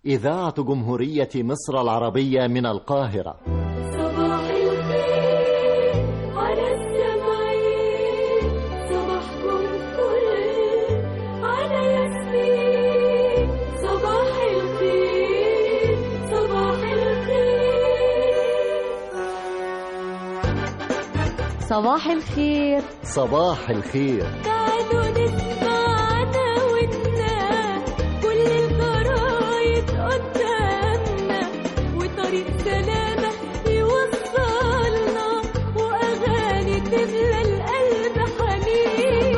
إذاعة جمهورية مصر العربية من القاهرة صباح الخير على السمعين صباحكم فل على ياسمين صباح الخير صباح الخير صباح الخير صباح الخير تعالوا نسمعنا ونا كل الجرايد قدامنا وطريق سلامة يوصلنا وأغاني تملى القلب حنين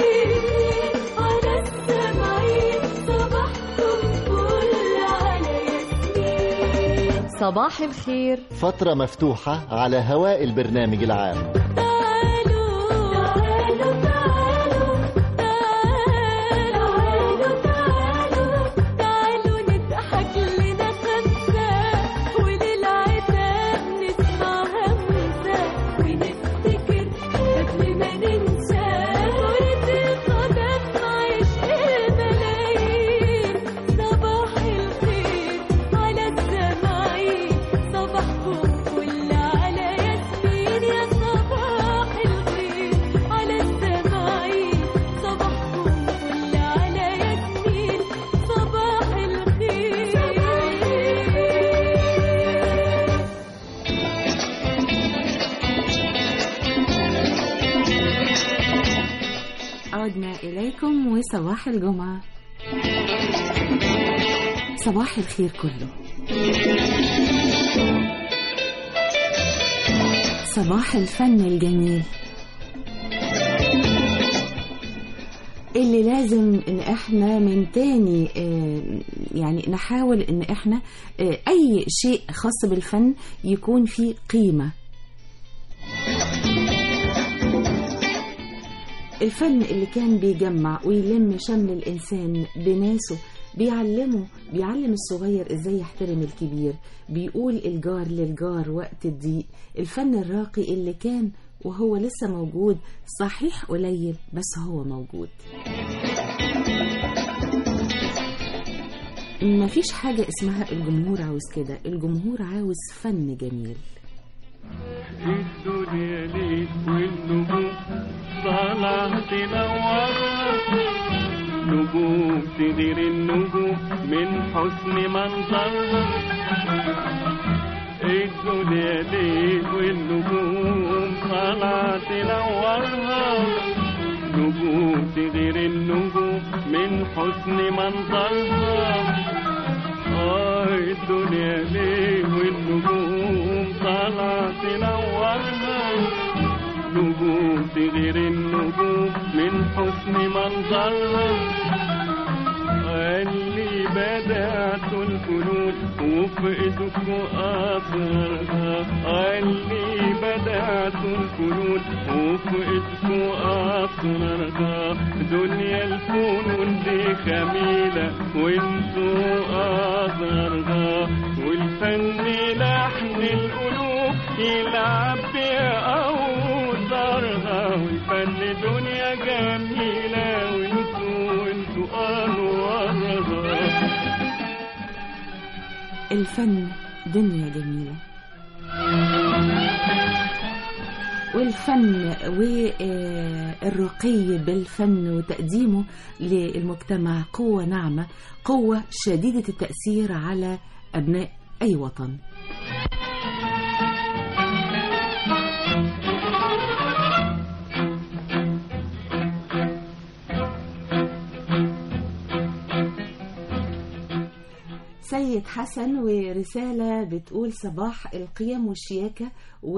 على السمعين صباحكم فل على ياسمين صباح الخير فترة مفتوحة على هواء البرنامج العام تعالوا تعالوا تعالوا تعالوا تعالوا تعالوا نضحك لنا خمسة وللعتاب نسمع همسة ونفتكر قبل ما ننسى كرة القدم عشق الملايين صباح الخير على السماعين صباحكم كل على ياسمين يا صباح الخير على السماعين صباحكم كل على ياسمين صباح الخير عدنا إليكم وصباح الجمعة صباح الخير كله صباح الفن الجميل اللي لازم ان احنا من تاني آه، يعني نحاول ان احنا آه، اي شيء خاص بالفن يكون فيه قيمة الفن اللي كان بيجمع ويلم شمل الإنسان بناسه بيعلمه بيعلم الصغير ازاي يحترم الكبير بيقول الجار للجار وقت الضيق الفن الراقي اللي كان وهو لسه موجود صحيح قليل بس هو موجود مفيش حاجة اسمها الجمهور عاوز كده الجمهور عاوز فن جميل الدنيا ليل والنجوم طالعة تنورها نجوم تغير النجوم من حسن منظرها الدنيا ليل والنجوم طالعة تنورها نجوم تغير النجوم من حسن منظرها آه الدنيا ليه والنجوم طالعة تنورها نجوم تغير النجوم من حسن منظرها اللي بدأت الفنون وفي ايدكوا أثرها اللي بدأت الفنون وفي ايدكوا أثرها دنيا الفنون دي خميلة وانتوا أثرها والفن لحن القلوب يلعب بأوتارها والفن دنيا جميلة وانتوا وانتوا أنوارها الفن دنيا جميلة والفن والرقي بالفن وتقديمه للمجتمع قوة ناعمة قوة شديدة التأثير على أبناء أي وطن سيد حسن ورسالة بتقول صباح القيم والشياكة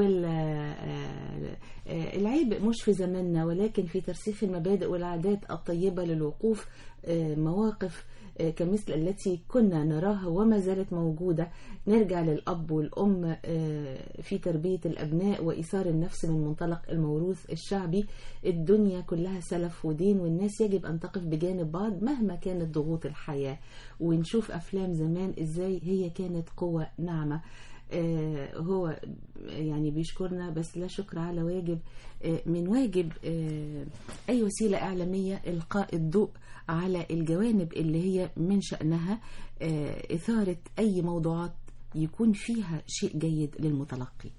والعيب مش في زماننا ولكن في ترسيخ المبادئ والعادات الطيبة للوقوف آه، مواقف آه، كمثل التي كنا نراها وما زالت موجودة نرجع للأب والأم آه، في تربية الأبناء وإيثار النفس من منطلق الموروث الشعبي الدنيا كلها سلف ودين والناس يجب أن تقف بجانب بعض مهما كانت ضغوط الحياة ونشوف أفلام زمان إزاي هي كانت قوة ناعمة آه، هو يعني بيشكرنا بس لا شكر على واجب آه، من واجب آه، أي وسيلة إعلامية إلقاء الضوء على الجوانب اللي هي من شأنها آه، إثارة أي موضوعات يكون فيها شيء جيد للمتلقي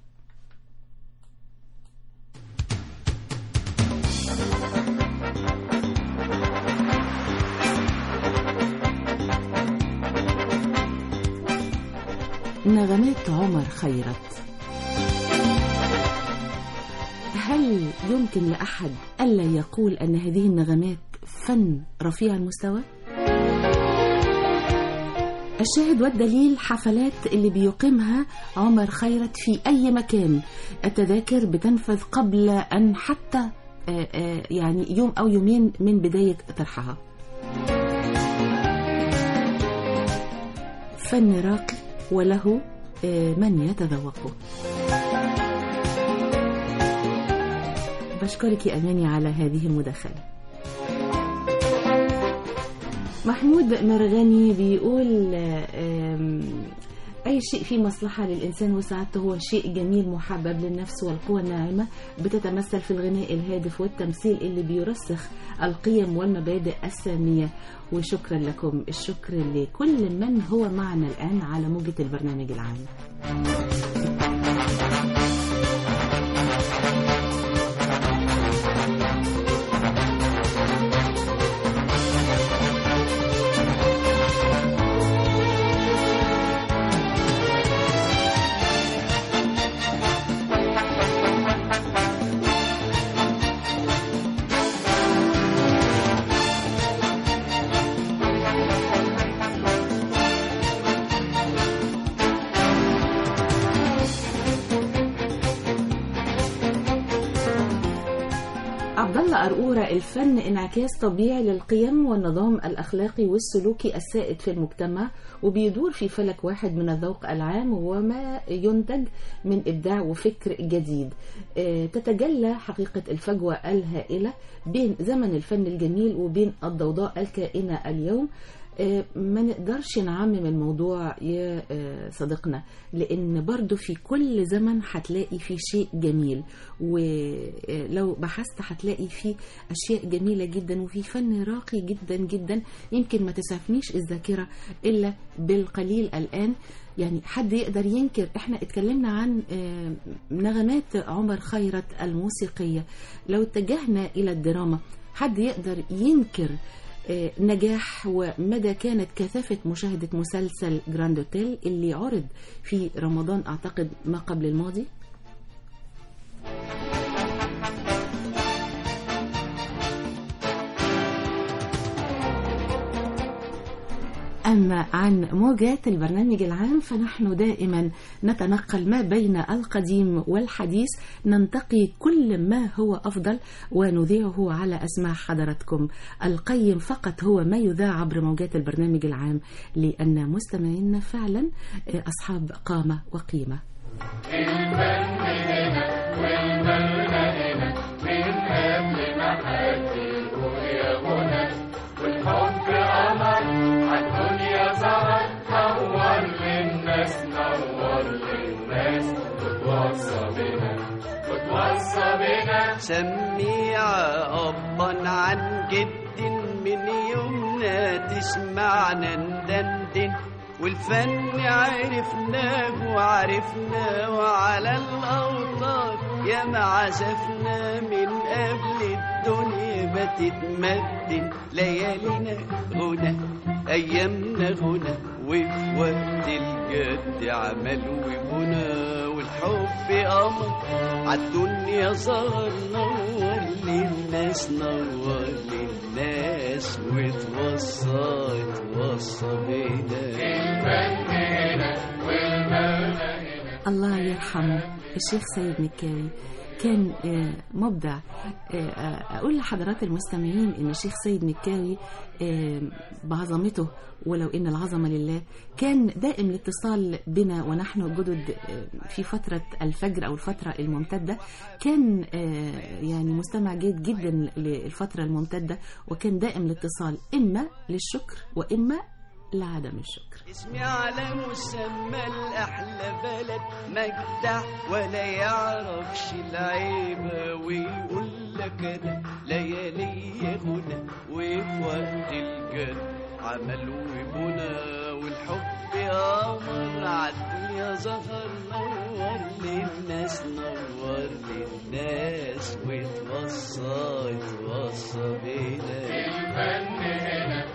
نغمات عمر خيرت هل يمكن لأحد ألا يقول أن هذه النغمات فن رفيع المستوى؟ الشاهد والدليل حفلات اللي بيقيمها عمر خيرت في أي مكان التذاكر بتنفذ قبل أن حتى آه، آه، يعني يوم أو يومين من بداية طرحها فن راقي وله آه، من يتذوقه بشكرك يا أماني على هذه المداخلة محمود مرغني بيقول آم، أي شيء فيه مصلحة للإنسان وسعادته هو شيء جميل محبب للنفس والقوى الناعمة بتتمثل في الغناء الهادف والتمثيل اللي بيرسخ القيم والمبادئ السامية وشكرا لكم الشكر لكل من هو معنا الآن على موجة البرنامج العام عبد الله أرقورة الفن انعكاس طبيعي للقيم والنظام الأخلاقي والسلوكي السائد في المجتمع وبيدور في فلك واحد من الذوق العام وما ينتج من إبداع وفكر جديد آه، تتجلى حقيقة الفجوة الهائلة بين زمن الفن الجميل وبين الضوضاء الكائنة اليوم آه، ما نقدرش نعمم الموضوع يا آه، صديقنا لان برضو في كل زمن هتلاقي فيه شيء جميل ولو بحثت هتلاقي فيه اشياء جميله جدا وفي فن راقي جدا جدا يمكن ما تسعفنيش الذاكره الا بالقليل الان يعني حد يقدر ينكر احنا اتكلمنا عن آه، نغمات عمر خيرت الموسيقيه لو اتجهنا الى الدراما حد يقدر ينكر آه، نجاح ومدى كانت كثافة مشاهدة مسلسل جراند اوتيل اللي عرض في رمضان أعتقد ما قبل الماضي أما عن موجات البرنامج العام فنحن دائما نتنقل ما بين القديم والحديث ننتقي كل ما هو أفضل ونذيعه على أسماع حضراتكم القيم فقط هو ما يذاع عبر موجات البرنامج العام لأن مستمعينا فعلا أصحاب قامة وقيمة سميعة أبا عن جد من يومنا تسمعنا ندندن والفن عرفناه وعرفناه وعلى الأوطان يا ما عزفنا من قبل الدنيا ما تتمدن ليالينا غنى أيامنا غنى وفي وقت الجد عمل وبنى والحب قمر عالدنيا ظهر نور للناس نور للناس وتوصى توصى بينا الله يرحمه الشيخ سيد مكاوي كان آه، مبدع آه، آه، أقول لحضرات المستمعين إن الشيخ سيد مكاوي آه، بعظمته ولو إن العظمة لله كان دائم الاتصال بنا ونحن جدد آه، في فترة الفجر أو الفترة الممتدة كان آه، يعني مستمع جيد جدا للفترة الممتدة وكان دائم الاتصال إما للشكر وإما لعدم الشكر اسمي على مسمى الأحلى بلد مجدع ولا يعرفش العيبة ويقول لك أنا ليالي غنى وفي وقت الجد عمل وبنى والحب أمر عالدنيا ظهر نور للناس نور للناس وتوصى اتوصى بينا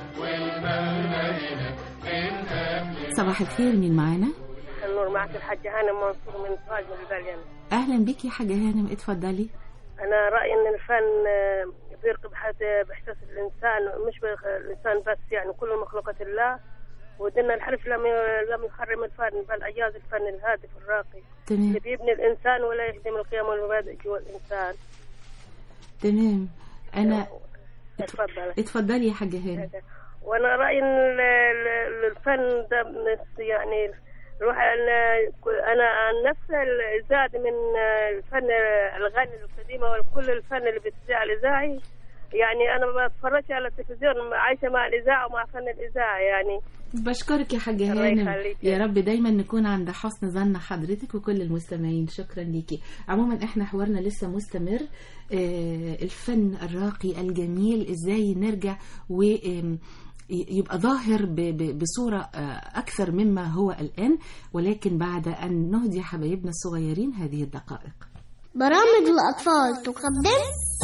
صباح الخير مين معانا النور معك الحاجة هانم منصور من سراج من البليان اهلا بك يا حاجه هانم اتفضلي أنا رأيي إن الفن آه، بيرقب حتى بإحساس الإنسان مش بإخ- الإنسان بس يعني كل مخلوقات الله ودنا الحرف لم ي- لم يحرم الفن بل أجاز الفن الهادف الراقي تمام اللي بيبني الإنسان ولا يهدم القيم والمبادئ جوا الإنسان تمام انا اتفضل اتفضلي يا حاجه هانم وانا رايي ان ال- ال- الفن ده من- يعني الواحد انا أنا عن نفسي ال- زاد من الفن الاغاني القديمه وكل الفن اللي بيتذاع الاذاعي يعني انا ما بتفرجش على التلفزيون عايشه مع الاذاعه ومع فن الاذاعه يعني بشكرك يا حاجة الله هانم يخليك. يا رب دايما نكون عند حسن ظن حضرتك وكل المستمعين شكرا ليكي عموما احنا حوارنا لسه مستمر آه الفن الراقي الجميل ازاي نرجع و آم، ي- يبقى ظاهر ب- ب- بصورة آه، أكثر مما هو الآن ولكن بعد أن نهدي حبايبنا الصغيرين هذه الدقائق برامج الأطفال تقدم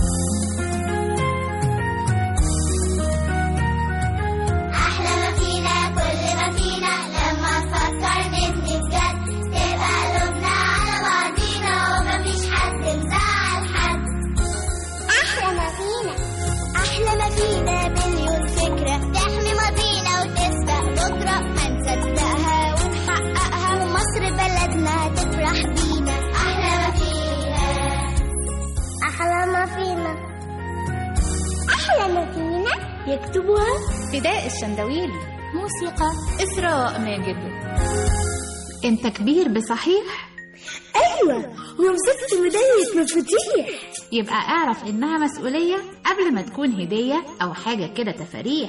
أحلى ما فينا كل ما فينا لما نفكر نبني بجد تبقى قلوبنا على بعضينا ومفيش حد مزعل حد أحلى ما فينا أحلى ما فينا مليون فكرة تحمي ماضينا وتسبق بكرة ما نصدقها ونحققها ومصر بلدنا تفرح بينا أحلى ما فينا أحلى ما فينا أحلى ما فينا يكتبها فداء الشندويلي موسيقى إسراء ماجد أنت كبير بصحيح أيوة ومسكت ميدالية مفاتيح يبقى اعرف إنها مسؤولية قبل ما تكون هدية أو حاجة كده تفاريح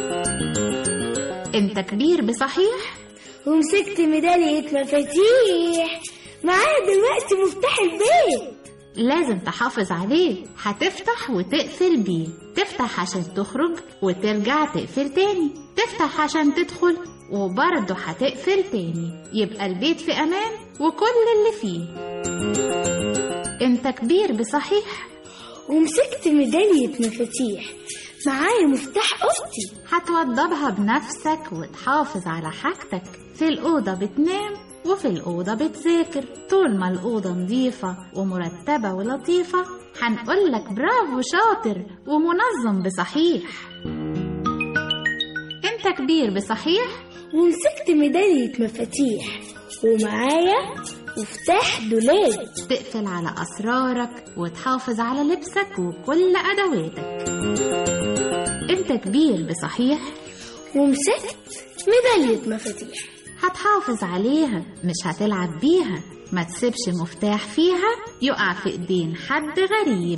أنت كبير بصحيح ومسكت ميدالية مفاتيح معايا دلوقتي مفتاح البيت لازم تحافظ عليه هتفتح وتقفل بيه تفتح عشان تخرج وترجع تقفل تاني تفتح عشان تدخل وبرضه هتقفل تاني يبقى البيت في أمان وكل اللي فيه انت كبير بصحيح ومسكت ميدالية مفاتيح معايا مفتاح أختي هتوضبها بنفسك وتحافظ على حاجتك في الأوضة بتنام وفي الأوضة بتذاكر طول ما الأوضة نظيفة ومرتبة ولطيفة هنقولك برافو شاطر ومنظم بصحيح انت كبير بصحيح ومسكت ميدالية مفاتيح ومعايا مفتاح دولاب تقفل على أسرارك وتحافظ على لبسك وكل أدواتك انت كبير بصحيح ومسكت ميدالية مفاتيح هتحافظ عليها مش هتلعب بيها ما تسيبش مفتاح فيها يقع في ايدين حد غريب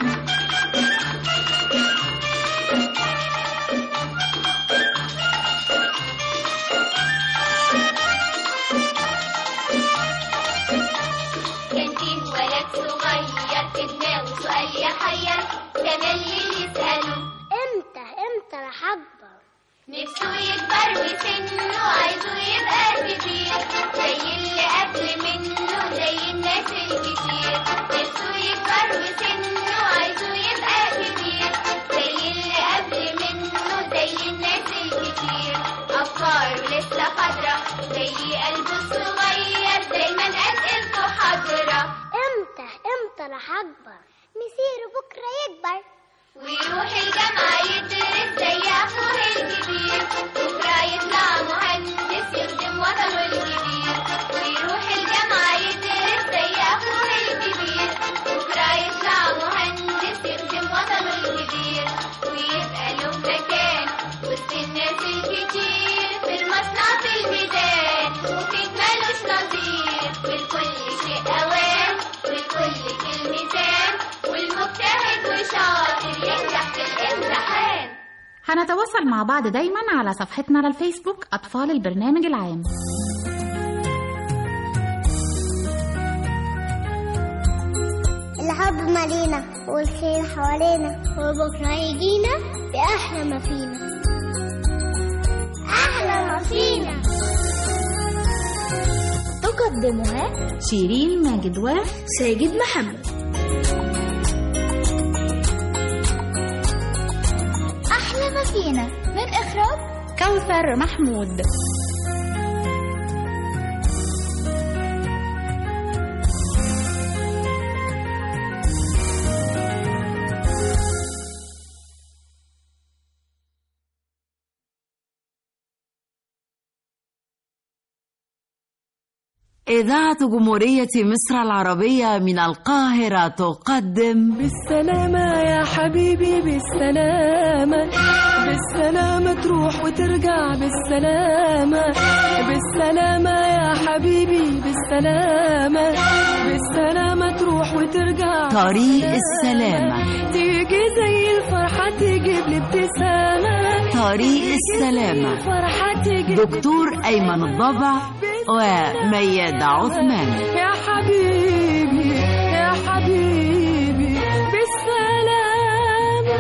كان فيه ولد صغير في دماغه سؤال يحير تملي يسأله امتى امتى راح اكبر نفسه يكبر وسنه عايزه يبقى كبير زي اللي قبل منه زي الناس الكتير نفسه يكبر وسنه عايزه يبقى كبير زي اللي قبل منه زي الناس الكتير أفكاره لسه خضرة زي قلبه الصغير دايما أسئلته حاضرة امتى امتى راح اكبر مسيره بكره يكبر ويروح الجامعة يدرس زي أخوه الكبير بكرة يطلع مهندس يخدم وطنه الكبير ويروح الجامعة يدرس زي أخوه الكبير بكرة يطلع مهندس يخدم وطنه الكبير ويبقى له مكان وسط الناس الكتير في المصنع في الميدان وفيك مالوش نظير والكل شيء أوان والكل في الميزان والمجتهد وشاطر ينجح في الامتحان هنتواصل مع بعض دايما على صفحتنا على الفيسبوك أطفال البرنامج العام الحب مالينا والخير حوالينا وبكرة يجينا بأحلى ما فينا أحلى ما فينا تقدمها شيرين ماجد و ساجد محمد أحلى ما فينا من إخراج كوثر محمود إذاعة جمهورية مصر العربية من القاهرة تقدم بالسلامة يا حبيبي بالسلامة بالسلامة تروح وترجع بالسلامة بالسلامة يا حبيبي بالسلامة بالسلامة تروح وترجع طريق السلامة تيجي زي الفرحة تجيب لي ابتسامة طريق السلامة الفرحة تجيب دكتور أيمن الضبع وميادة عثمان يا حبيبي يا حبيبي بالسلامة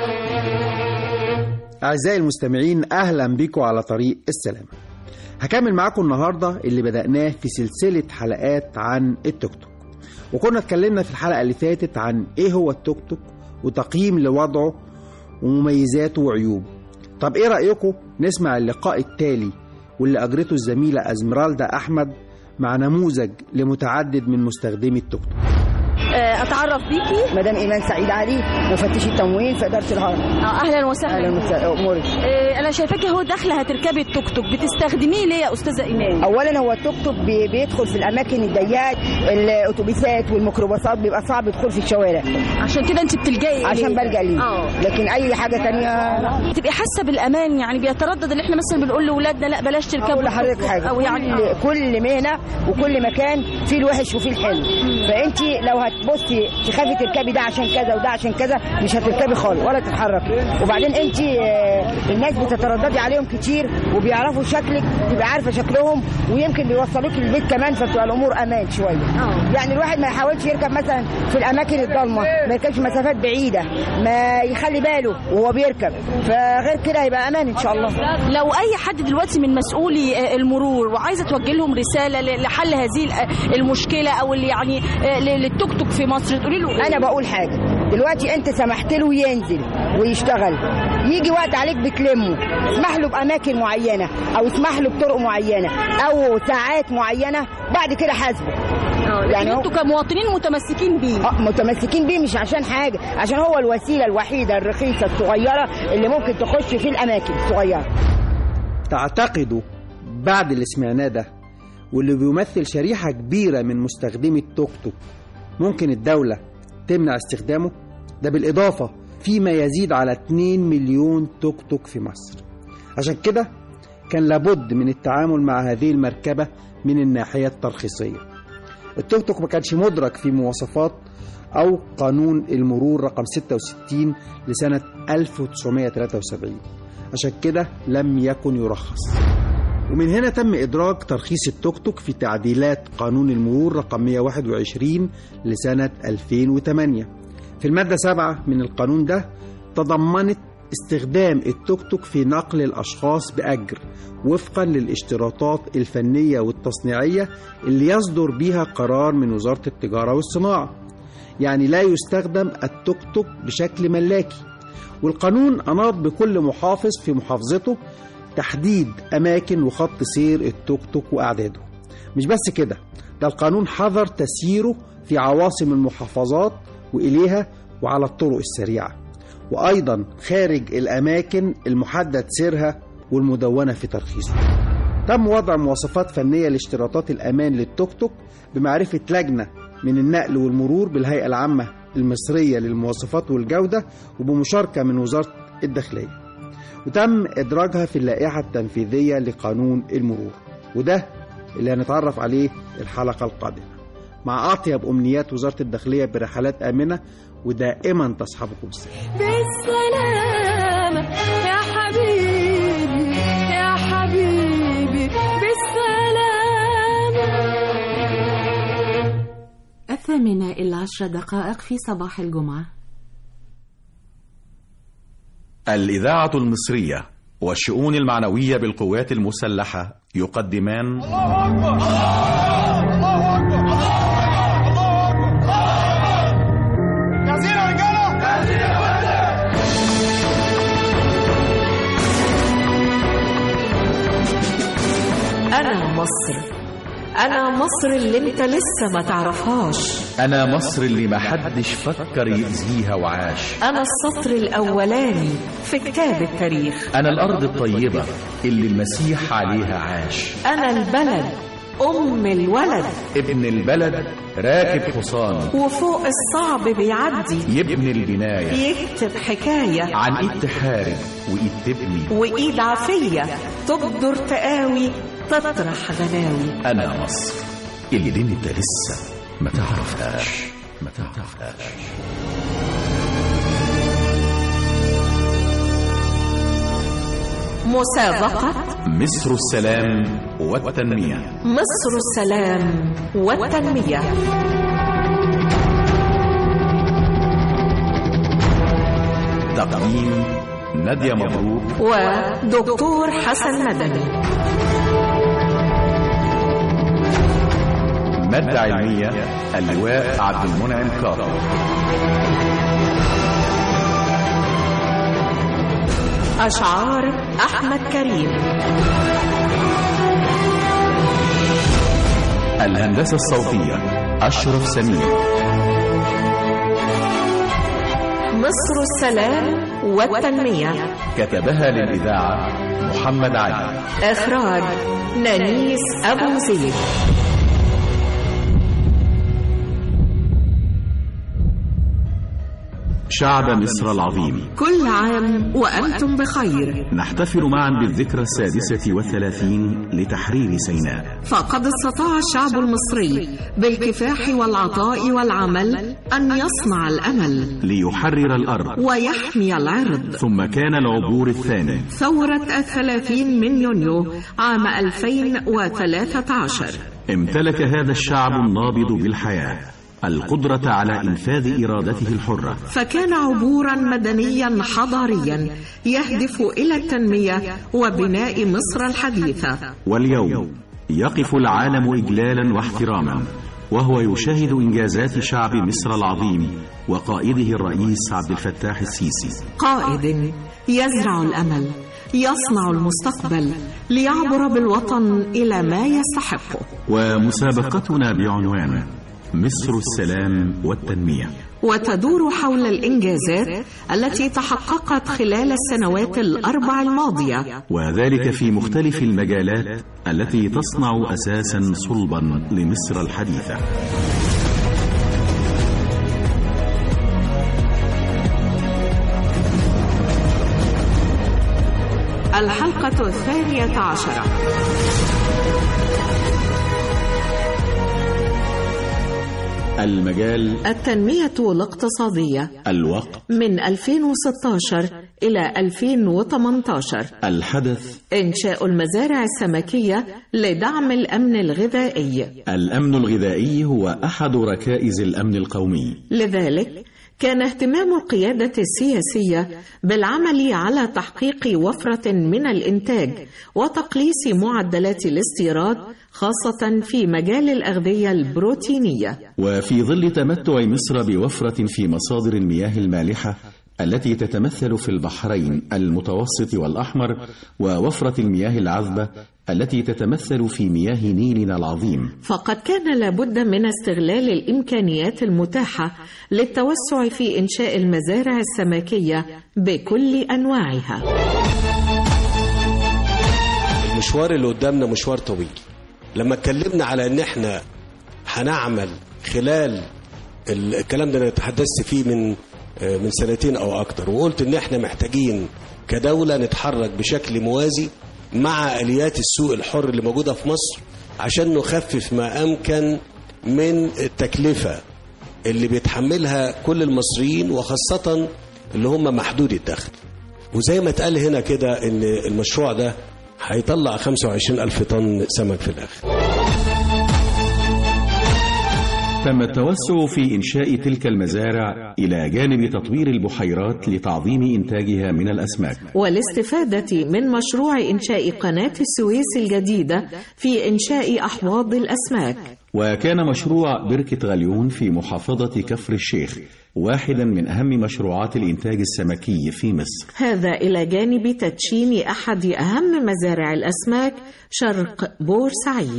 أعزائي المستمعين أهلا بكم على طريق السلامة هكمل معاكم النهاردة اللي بدأناه في سلسلة حلقات عن التوك توك وكنا اتكلمنا في الحلقة اللي فاتت عن إيه هو التوك توك وتقييم لوضعه ومميزاته وعيوبه طب إيه رأيكم نسمع اللقاء التالي واللي أجرته الزميلة أزمرالدا أحمد مع نموذج لمتعدد من مستخدمي التوك توك اتعرف بيكي مدام ايمان سعيد علي مفتش التموين في اداره الهرم اه اهلا وسهلا اهلا وسهلا امورك آه، انا شايفاكي اهو داخله هتركبي التوك توك بتستخدميه ليه يا استاذه ايمان اولا هو التوك توك بي- بيدخل في الاماكن الضيقه الاتوبيسات والميكروباصات بيبقى صعب يدخل في الشوارع عشان كده انت بتلجئي إليه. عشان بلجا ليه اه لكن اي حاجه تانية لا. تبقي حاسه بالامان يعني بيتردد اللي احنا مثلا بنقول لاولادنا لا بلاش تركبوا اقول لحضرتك التوك توك. حاجه او يعني كل, كل مهنه وكل مكان فيه الوحش وفيه الحلو فانت لو هتبصي تخافي تركبي ده عشان كذا وده عشان كذا مش هتركبي خالص ولا تتحركي وبعدين انت آه، الناس بتترددي عليهم كتير وبيعرفوا شكلك تبقى عارفه شكلهم ويمكن بيوصلوك البيت كمان فبتبقى الامور امان شويه يعني الواحد ما يحاولش يركب مثلا في الاماكن الضلمه ما يركبش مسافات بعيده ما يخلي باله وهو بيركب فغير كده هيبقى امان ان شاء الله لو اي حد دلوقتي من مسؤولي آه، المرور وعايزه توجه لهم رساله ل- لحل هذه ال- المشكله او اللي يعني آه، ل- للتوك توك في مصر تقولي له إيه؟ انا بقول حاجه دلوقتي انت سمحت له ينزل ويشتغل يجي وقت عليك بتلمه اسمح له باماكن معينه او اسمح له بطرق معينه او ساعات معينه بعد كده حاسبه يعني انتوا كمواطنين متمسكين بيه اه متمسكين بيه مش عشان حاجه عشان هو الوسيله الوحيده الرخيصه الصغيره اللي ممكن تخش في الاماكن الصغيره تعتقدوا بعد اللي سمعناه ده واللي بيمثل شريحة كبيرة من مستخدمي التوك توك ممكن الدولة تمنع استخدامه ده بالإضافة في ما يزيد على 2 مليون توك توك في مصر عشان كده كان لابد من التعامل مع هذه المركبة من الناحية الترخيصية التوك توك ما كانش مدرك في مواصفات أو قانون المرور رقم 66 لسنة 1973 عشان كده لم يكن يرخص ومن هنا تم إدراج ترخيص التوك توك في تعديلات قانون المرور رقم 121 لسنة 2008 في المادة 7 من القانون ده تضمنت استخدام التوك توك في نقل الأشخاص بأجر وفقا للاشتراطات الفنية والتصنيعية اللي يصدر بها قرار من وزارة التجارة والصناعة يعني لا يستخدم التوك توك بشكل ملاكي والقانون أناط بكل محافظ في محافظته تحديد أماكن وخط سير التوك توك وأعداده مش بس كده ده القانون حظر تسييره في عواصم المحافظات وإليها وعلى الطرق السريعة وأيضا خارج الأماكن المحدد سيرها والمدونة في ترخيصه تم وضع مواصفات فنية لاشتراطات الأمان للتوك توك بمعرفة لجنة من النقل والمرور بالهيئة العامة المصرية للمواصفات والجودة وبمشاركة من وزارة الداخلية وتم إدراجها في اللائحة التنفيذية لقانون المرور وده اللي هنتعرف عليه الحلقة القادمة مع أطيب أمنيات وزارة الداخلية برحلات آمنة ودائما تصحبكم السلام بالسلامة يا الثامنة إلا عشر دقائق في صباح الجمعة الإذاعة المصرية والشؤون المعنوية بالقوات المسلحة يقدمان جاهزين يا رجاله جاهزين يا أنا مصر أنا مصر اللي أنت لسه ما تعرفهاش أنا مصر اللي محدش فكر يأذيها وعاش أنا السطر الأولاني في كتاب التاريخ أنا الأرض الطيبة اللي المسيح عليها عاش أنا البلد أم الولد ابن البلد راكب حصان وفوق الصعب بيعدي يبني البناية يكتب حكاية عن إيد تحارب وإيد تبني وإيد عافية تقدر تقاوي تطرح غناوي أنا مصر اللي انت لسه ما تعرفهاش ما تعرفهاش مسابقة مصر السلام والتنمية مصر السلام والتنمية تقديم نادية مبروك ودكتور حسن مدني مادة علمية اللواء عبد المنعم كاظم أشعار أحمد كريم الهندسة الصوتية أشرف سمير مصر السلام والتنمية كتبها للإذاعة محمد علي إخراج نانيس أبو زيد شعب مصر العظيم كل عام وأنتم بخير نحتفل معا بالذكرى السادسة والثلاثين لتحرير سيناء فقد استطاع الشعب المصري بالكفاح والعطاء والعمل أن يصنع الأمل ليحرر الأرض ويحمي العرض ثم كان العبور الثاني ثورة الثلاثين من يونيو عام 2013 امتلك هذا الشعب النابض بالحياة القدرة على إنفاذ إرادته الحرة فكان عبورا مدنيا حضاريا يهدف إلى التنمية وبناء مصر الحديثة واليوم يقف العالم إجلالا واحتراما وهو يشاهد إنجازات شعب مصر العظيم وقائده الرئيس عبد الفتاح السيسي قائد يزرع الأمل يصنع المستقبل ليعبر بالوطن إلى ما يستحقه ومسابقتنا بعنوان مصر السلام والتنمية وتدور حول الإنجازات التي تحققت خلال السنوات الأربع الماضية وذلك في مختلف المجالات التي تصنع أساسا صلبا لمصر الحديثة الحلقة الثانية عشرة المجال التنمية الاقتصادية الوقت من 2016 إلى 2018 الحدث إنشاء المزارع السمكية لدعم الأمن الغذائي الأمن الغذائي هو أحد ركائز الأمن القومي لذلك كان اهتمام القيادة السياسية بالعمل على تحقيق وفرة من الإنتاج وتقليص معدلات الاستيراد خاصة في مجال الأغذية البروتينية وفي ظل تمتع مصر بوفرة في مصادر المياه المالحة التي تتمثل في البحرين المتوسط والأحمر ووفرة المياه العذبة التي تتمثل في مياه نيلنا العظيم فقد كان لابد من استغلال الإمكانيات المتاحة للتوسع في إنشاء المزارع السمكية بكل أنواعها المشوار اللي قدامنا مشوار طويل لما اتكلمنا على ان احنا هنعمل خلال الكلام ده انا تحدثت فيه من من سنتين او اكتر وقلت ان احنا محتاجين كدولة نتحرك بشكل موازي مع اليات السوق الحر اللي موجودة في مصر عشان نخفف ما امكن من التكلفة اللي بيتحملها كل المصريين وخاصة اللي هم محدود الدخل وزي ما اتقال هنا كده ان المشروع ده هيطلع 25 ألف طن سمك في الآخر تم التوسع في إنشاء تلك المزارع إلى جانب تطوير البحيرات لتعظيم إنتاجها من الأسماك والاستفادة من مشروع إنشاء قناة السويس الجديدة في إنشاء أحواض الأسماك وكان مشروع بركة غليون في محافظة كفر الشيخ واحدا من أهم مشروعات الإنتاج السمكي في مصر هذا إلى جانب تدشين أحد أهم مزارع الأسماك شرق بورسعيد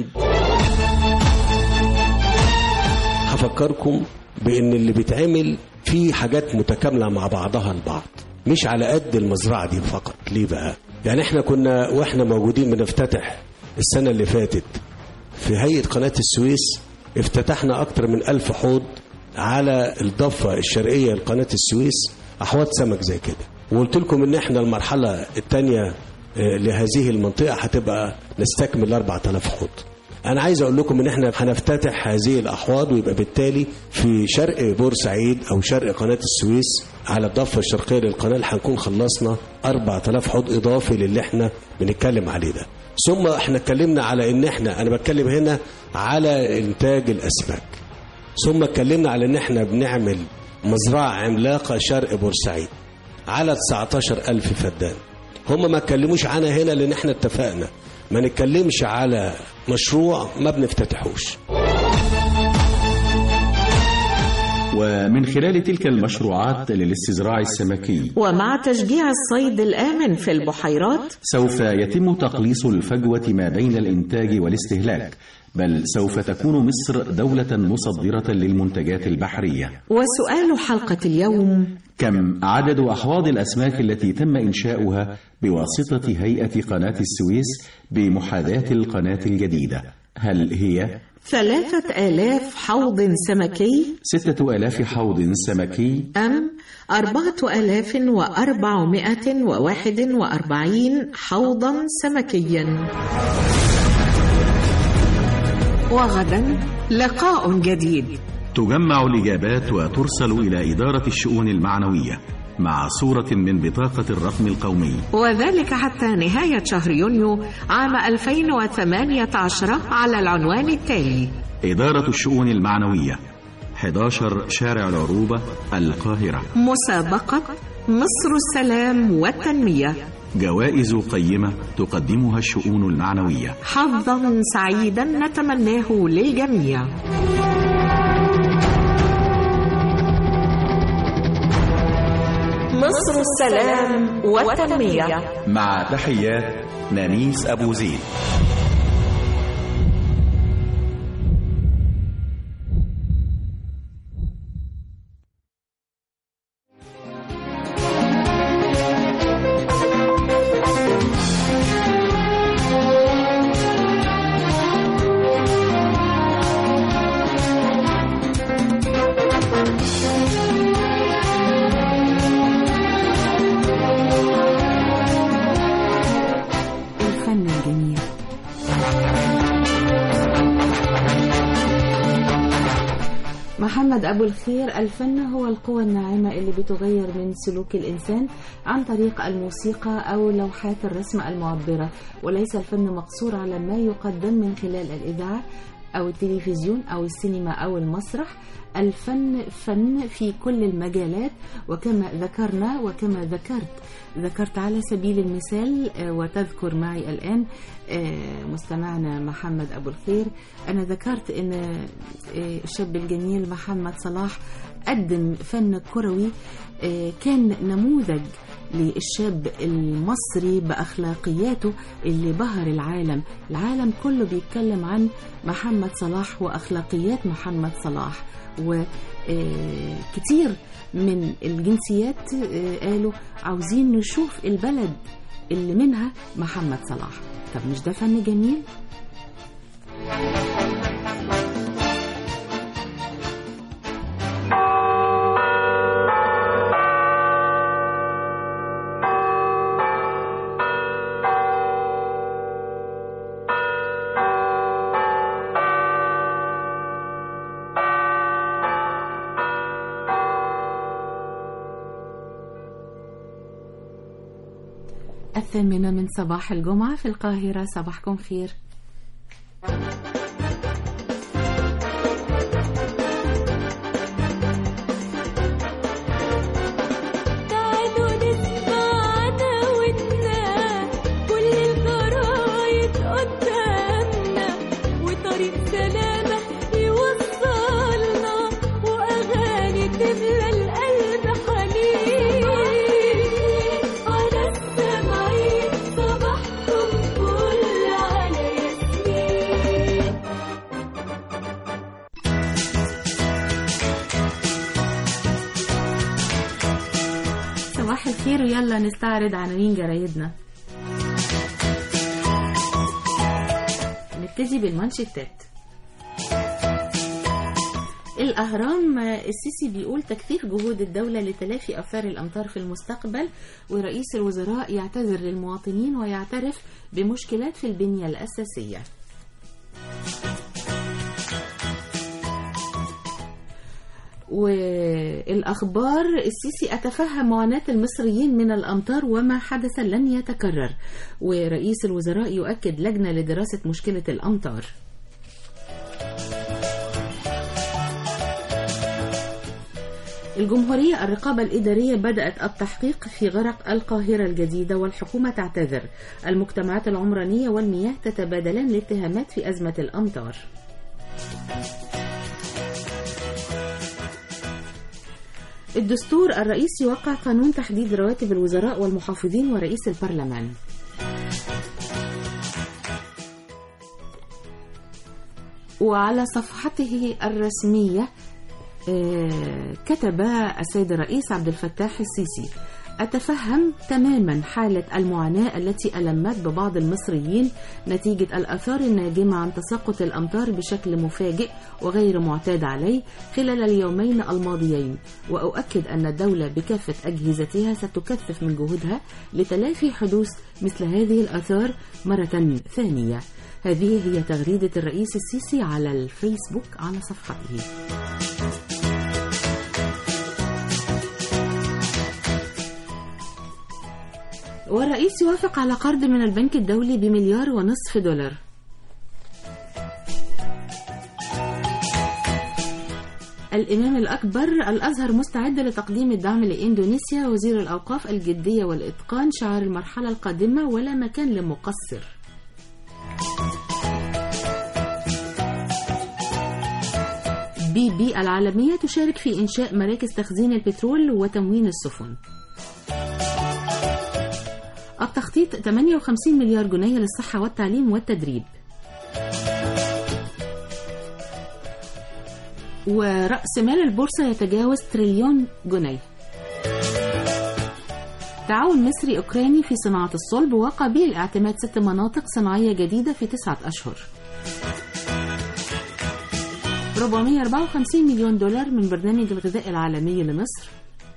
هفكركم بان اللي بيتعمل فيه حاجات متكامله مع بعضها البعض مش على قد المزرعه دي فقط ليه بقى يعني احنا كنا واحنا موجودين بنفتتح السنه اللي فاتت في هيئه قناه السويس افتتحنا اكتر من ألف حوض على الضفه الشرقيه لقناه السويس احواض سمك زي كده وقلت لكم ان احنا المرحله الثانيه لهذه المنطقه هتبقى نستكمل 4000 حوض انا عايز اقول لكم ان احنا هنفتتح هذه الاحواض ويبقى بالتالي في شرق بورسعيد او شرق قناه السويس على الضفه الشرقيه للقناه هنكون خلصنا 4000 حوض اضافي للي احنا بنتكلم عليه ده ثم احنا اتكلمنا على ان احنا انا بتكلم هنا على انتاج الاسماك ثم اتكلمنا على ان احنا بنعمل مزرعه عملاقه شرق بورسعيد على 19000 فدان هم ما اتكلموش عنها هنا لان احنا اتفقنا ما نتكلمش على مشروع ما بنفتتحوش ومن خلال تلك المشروعات للاستزراع السمكي ومع تشجيع الصيد الآمن في البحيرات سوف يتم تقليص الفجوة ما بين الإنتاج والاستهلاك بل سوف تكون مصر دولة مصدرة للمنتجات البحرية وسؤال حلقة اليوم كم عدد أحواض الأسماك التي تم إنشاؤها بواسطة هيئة قناة السويس بمحاذاة القناة الجديدة هل هي ثلاثة آلاف حوض سمكي ستة آلاف حوض سمكي أم أربعة آلاف وأربعمائة وواحد وأربعين حوضا سمكيا وغدا لقاء جديد تجمع الإجابات وترسل إلى إدارة الشؤون المعنوية مع صورة من بطاقة الرقم القومي وذلك حتى نهاية شهر يونيو عام 2018 على العنوان التالي إدارة الشؤون المعنوية 11 شارع العروبة القاهرة مسابقة مصر السلام والتنمية جوائز قيمة تقدمها الشؤون المعنوية حظا سعيدا نتمناه للجميع مصر السلام والتنمية مع تحيات نانيس أبو زيد الفن الجميل محمد أبو الخير الفن هو القوى الناعمة اللي بتغير من سلوك الإنسان عن طريق الموسيقى أو لوحات الرسم المعبرة وليس الفن مقصور على ما يقدم من خلال الإذاعة أو التلفزيون أو السينما أو المسرح الفن فن في كل المجالات وكما ذكرنا وكما ذكرت ذكرت على سبيل المثال آه، وتذكر معي الآن آه، مستمعنا محمد أبو الخير أنا ذكرت أن آه، الشاب الجميل محمد صلاح قدم فن كروي آه، كان نموذج للشاب المصري بأخلاقياته اللي بهر العالم العالم كله بيتكلم عن محمد صلاح وأخلاقيات محمد صلاح وكتير من الجنسيات آه، قالوا عاوزين نشوف البلد اللي منها محمد صلاح طب مش ده فن جميل؟ الثامنة من صباح الجمعة في القاهرة صباحكم خير طريق سلامة يوصلنا وأغاني تملى القلب حنين على السمعين صباحكم فل على ياسمين صباح الخير ويلا نستعرض عناوين جرايدنا نبتدي بالمانشيتات الأهرام آه، السيسي بيقول تكثيف جهود الدولة لتلافي آثار الأمطار في المستقبل ورئيس الوزراء يعتذر للمواطنين ويعترف بمشكلات في البنية الأساسية والأخبار السيسي أتفهم معاناة المصريين من الأمطار وما حدث لن يتكرر ورئيس الوزراء يؤكد لجنة لدراسة مشكلة الأمطار الجمهورية الرقابة الإدارية بدأت التحقيق في غرق القاهرة الجديدة والحكومة تعتذر المجتمعات العمرانية والمياه تتبادلان الاتهامات في أزمة الأمطار الدستور الرئيس يوقع قانون تحديد رواتب الوزراء والمحافظين ورئيس البرلمان وعلى صفحته الرسمية آه، كتب السيد الرئيس عبد الفتاح السيسي أتفهم تماما حالة المعاناة التي ألمت ببعض المصريين نتيجة الآثار الناجمة عن تساقط الأمطار بشكل مفاجئ وغير معتاد عليه خلال اليومين الماضيين وأؤكد أن الدولة بكافة أجهزتها ستكثف من جهودها لتلافي حدوث مثل هذه الآثار مرة ثانية هذه هي تغريدة الرئيس السيسي على الفيسبوك على صفحته والرئيس يوافق على قرض من البنك الدولي بمليار ونصف دولار الإمام الأكبر الأزهر مستعد لتقديم الدعم لإندونيسيا وزير الأوقاف الجدية والإتقان شعار المرحلة القادمة ولا مكان لمقصر بي بي العالمية تشارك في إنشاء مراكز تخزين البترول وتموين السفن التخطيط 58 مليار جنيه للصحة والتعليم والتدريب ورأس مال البورصة يتجاوز تريليون جنيه تعاون مصري أوكراني في صناعة الصلب وقبيل اعتماد ست مناطق صناعية جديدة في تسعة أشهر 454 مليون دولار من برنامج الغذاء العالمي لمصر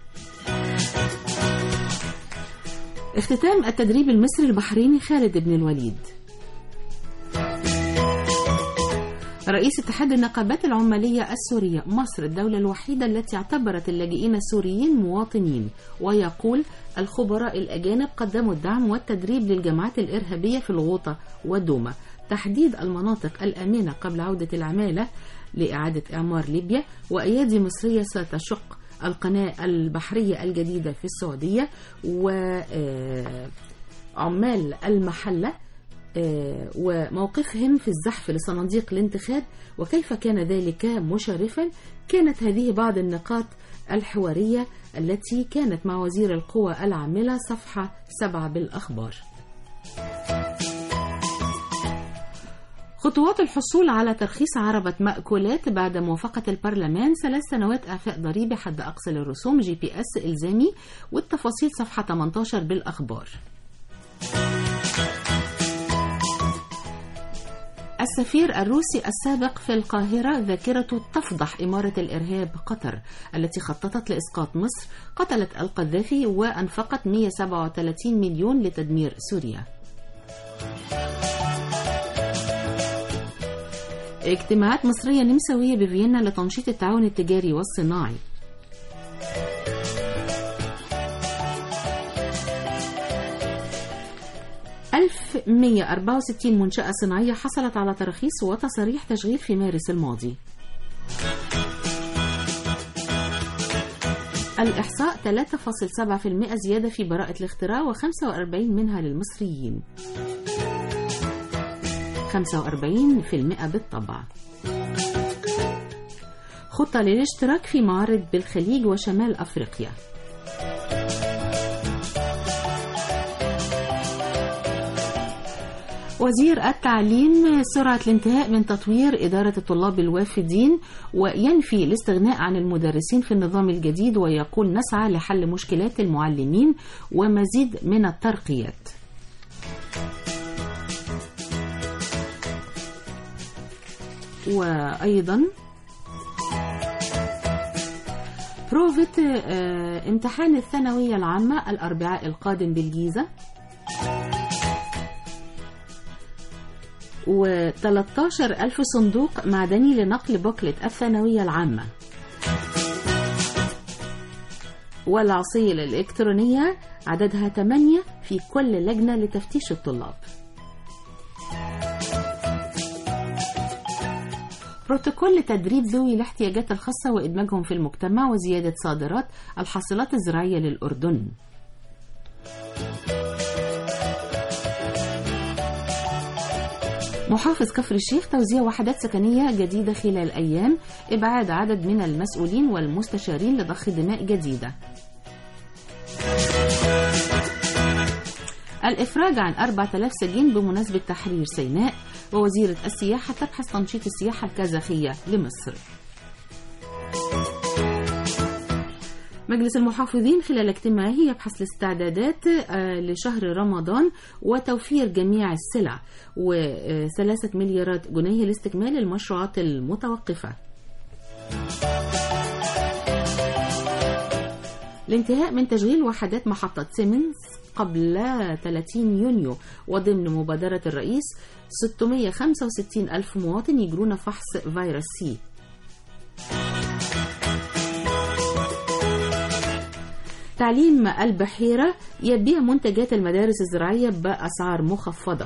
اختتام التدريب المصري البحريني خالد بن الوليد رئيس اتحاد النقابات العمالية السورية مصر الدولة الوحيدة التي اعتبرت اللاجئين السوريين مواطنين ويقول الخبراء الأجانب قدموا الدعم والتدريب للجماعات الإرهابية في الغوطة ودوما تحديد المناطق الآمنة قبل عودة العمالة لإعادة إعمار ليبيا وأيادي مصرية ستشق القناة البحرية الجديدة في السعودية وعمال المحلة آه، وموقفهم في الزحف لصناديق الانتخاب وكيف كان ذلك مشرفا كانت هذه بعض النقاط الحوارية التي كانت مع وزير القوى العاملة صفحة سبعة بالأخبار خطوات الحصول على ترخيص عربة مأكولات بعد موافقة البرلمان ثلاث سنوات إعفاء ضريبي حد أقصى للرسوم جي بي اس إلزامي والتفاصيل صفحة 18 بالأخبار السفير الروسي السابق في القاهرة ذاكرته تفضح إمارة الإرهاب قطر التي خططت لإسقاط مصر قتلت القذافي وأنفقت 137 مليون لتدمير سوريا اجتماعات مصرية نمساوية بفيينا لتنشيط التعاون التجاري والصناعي ألف مية أربعة وستين منشأة صناعية حصلت على تراخيص وتصاريح تشغيل في مارس الماضي الإحصاء 3.7% زيادة في براءة الاختراع و45 منها للمصريين 45% بالطبع خطة للاشتراك في معارض بالخليج وشمال أفريقيا وزير التعليم سرعة الانتهاء من تطوير إدارة الطلاب الوافدين وينفي الاستغناء عن المدرسين في النظام الجديد ويقول نسعى لحل مشكلات المعلمين ومزيد من الترقيات وأيضا بروفة آه، امتحان الثانوية العامة الأربعاء القادم بالجيزة و13 ألف صندوق معدني لنقل بوكلت الثانوية العامة والعصية الإلكترونية عددها 8 في كل لجنة لتفتيش الطلاب بروتوكول لتدريب ذوي الاحتياجات الخاصة وإدماجهم في المجتمع وزيادة صادرات الحاصلات الزراعية للأردن محافظ كفر الشيخ توزيع وحدات سكنية جديدة خلال أيام إبعاد عدد من المسؤولين والمستشارين لضخ دماء جديدة الإفراج عن 4000 سجين بمناسبة تحرير سيناء ووزيرة السياحة تبحث تنشيط السياحة الكازاخية لمصر مجلس المحافظين خلال اجتماعه يبحث الاستعدادات آه، لشهر رمضان وتوفير جميع السلع وثلاثة مليارات جنيه لاستكمال المشروعات المتوقفة الانتهاء من تشغيل وحدات محطة سيمنز قبل 30 يونيو وضمن مبادرة الرئيس 665 ألف مواطن يجرون فحص فيروس سي تعليم البحيرة يبيع منتجات المدارس الزراعية بأسعار مخفضة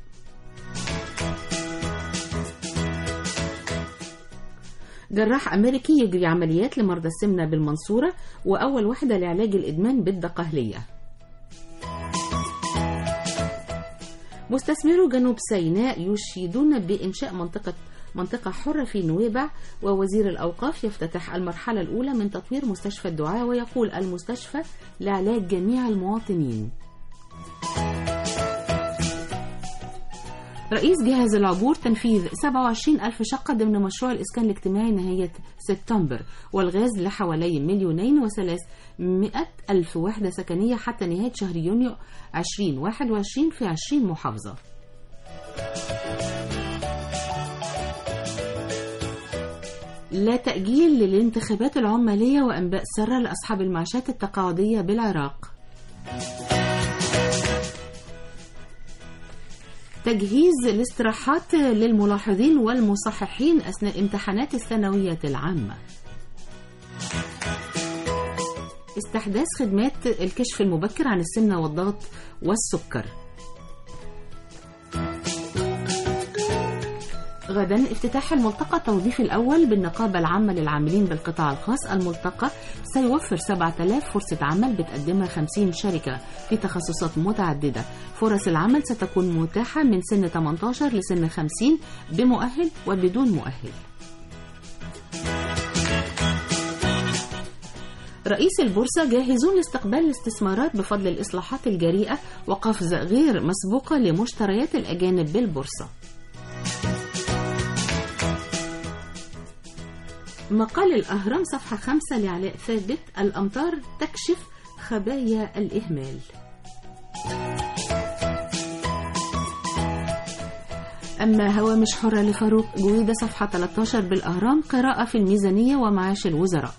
جراح أمريكي يجري عمليات لمرضى السمنة بالمنصورة وأول وحدة لعلاج الإدمان بالدقهلية مستثمرو جنوب سيناء يشيدون بإنشاء منطقة منطقة حرة في نويبع ووزير الأوقاف يفتتح المرحلة الأولى من تطوير مستشفى الدعاء ويقول المستشفى لعلاج جميع المواطنين رئيس جهاز العبور تنفيذ 27 ألف شقة ضمن مشروع الإسكان الاجتماعي نهاية سبتمبر والغاز لحوالي مليونين وثلاثمائة ألف وحدة سكنية حتى نهاية شهر يونيو 2021 في 20 محافظة لا تأجيل للانتخابات العمالية وأنباء سارة لأصحاب المعاشات التقاعدية بالعراق تجهيز الاستراحات للملاحظين والمصححين أثناء امتحانات الثانوية العامة استحداث خدمات الكشف المبكر عن السمنة والضغط والسكر غدا افتتاح الملتقى التوظيفي الأول بالنقابة العامة للعاملين بالقطاع الخاص الملتقى سيوفر 7000 فرصة عمل بتقدمها 50 شركة في تخصصات متعددة فرص العمل ستكون متاحة من سن 18 لسن 50 بمؤهل وبدون مؤهل رئيس البورصة جاهزون لاستقبال الاستثمارات بفضل الإصلاحات الجريئة وقفز غير مسبوقة لمشتريات الأجانب بالبورصة مقال الأهرام صفحة خمسة لعلاء ثابت الأمطار تكشف خبايا الإهمال أما هوامش حرة لفاروق جويدة صفحة 13 بالأهرام قراءة في الميزانية ومعاش الوزراء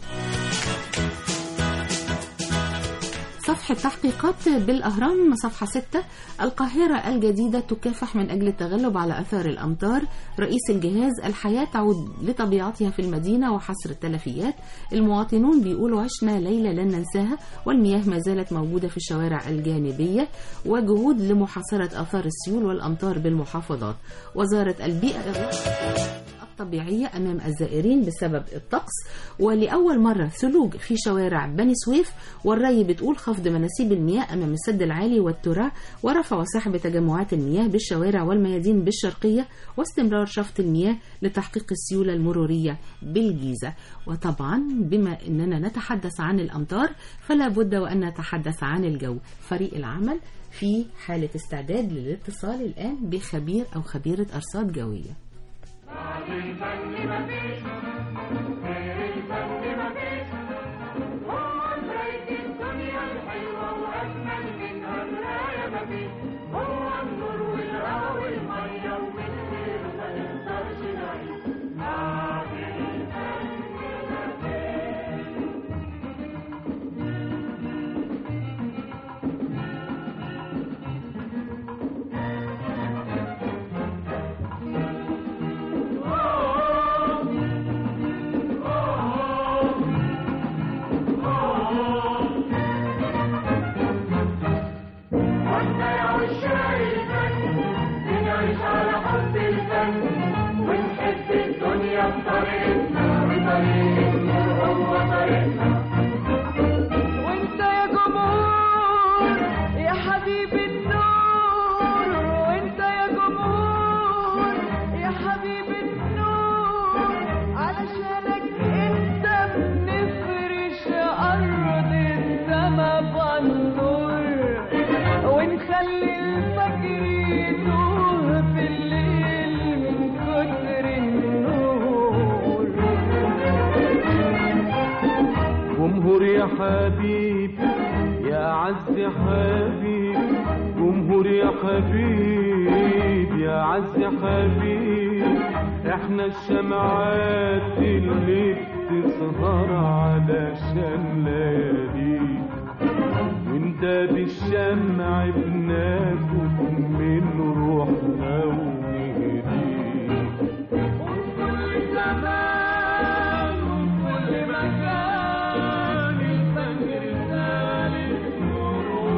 صفحة تحقيقات بالأهرام صفحة 6 القاهرة الجديدة تكافح من أجل التغلب على أثار الأمطار رئيس الجهاز الحياة تعود لطبيعتها في المدينة وحصر التلفيات المواطنون بيقولوا عشنا ليلة لن ننساها والمياه ما زالت موجودة في الشوارع الجانبية وجهود لمحاصرة آثار السيول والأمطار بالمحافظات وزارة البيئة طبيعية أمام الزائرين بسبب الطقس ولأول مرة ثلوج في شوارع بني سويف والري بتقول خفض مناسيب المياه أمام السد العالي والترع ورفع وسحب تجمعات المياه بالشوارع والميادين بالشرقية واستمرار شفط المياه لتحقيق السيولة المرورية بالجيزة وطبعا بما أننا نتحدث عن الأمطار فلا بد وأن نتحدث عن الجو فريق العمل في حالة استعداد للاتصال الآن بخبير أو خبيرة أرصاد جوية بعد الفن مفيش غير الفن مفيش هو زيت الدنيا الحلوة وأجمل منها الآية مفيش هو النور والهوا والمية ومن غيره ما نقدرش نعيش بعد الفن مفيش واحنا يا عشاق الفن بنعيش على حب الفن ونحب الدنيا بطريقتنا وطريق النور هو طريقنا وانت يا جمهور يا حبيب النور وانت يا جمهور يا حبيب النور علشانك انت بنفرش ارض السما بالنور ونخلي الفجر يتوه في الليل من كتر النور جمهور يا حبيب يا عز حبيب جمهور يا حبيب يا عز حبيب احنا الشمعات اللي بتسهر علشان لياليك وانت بالشمع بناخد من روحنا ونهديك كل زمان وكل مكان الفجر ثالث نور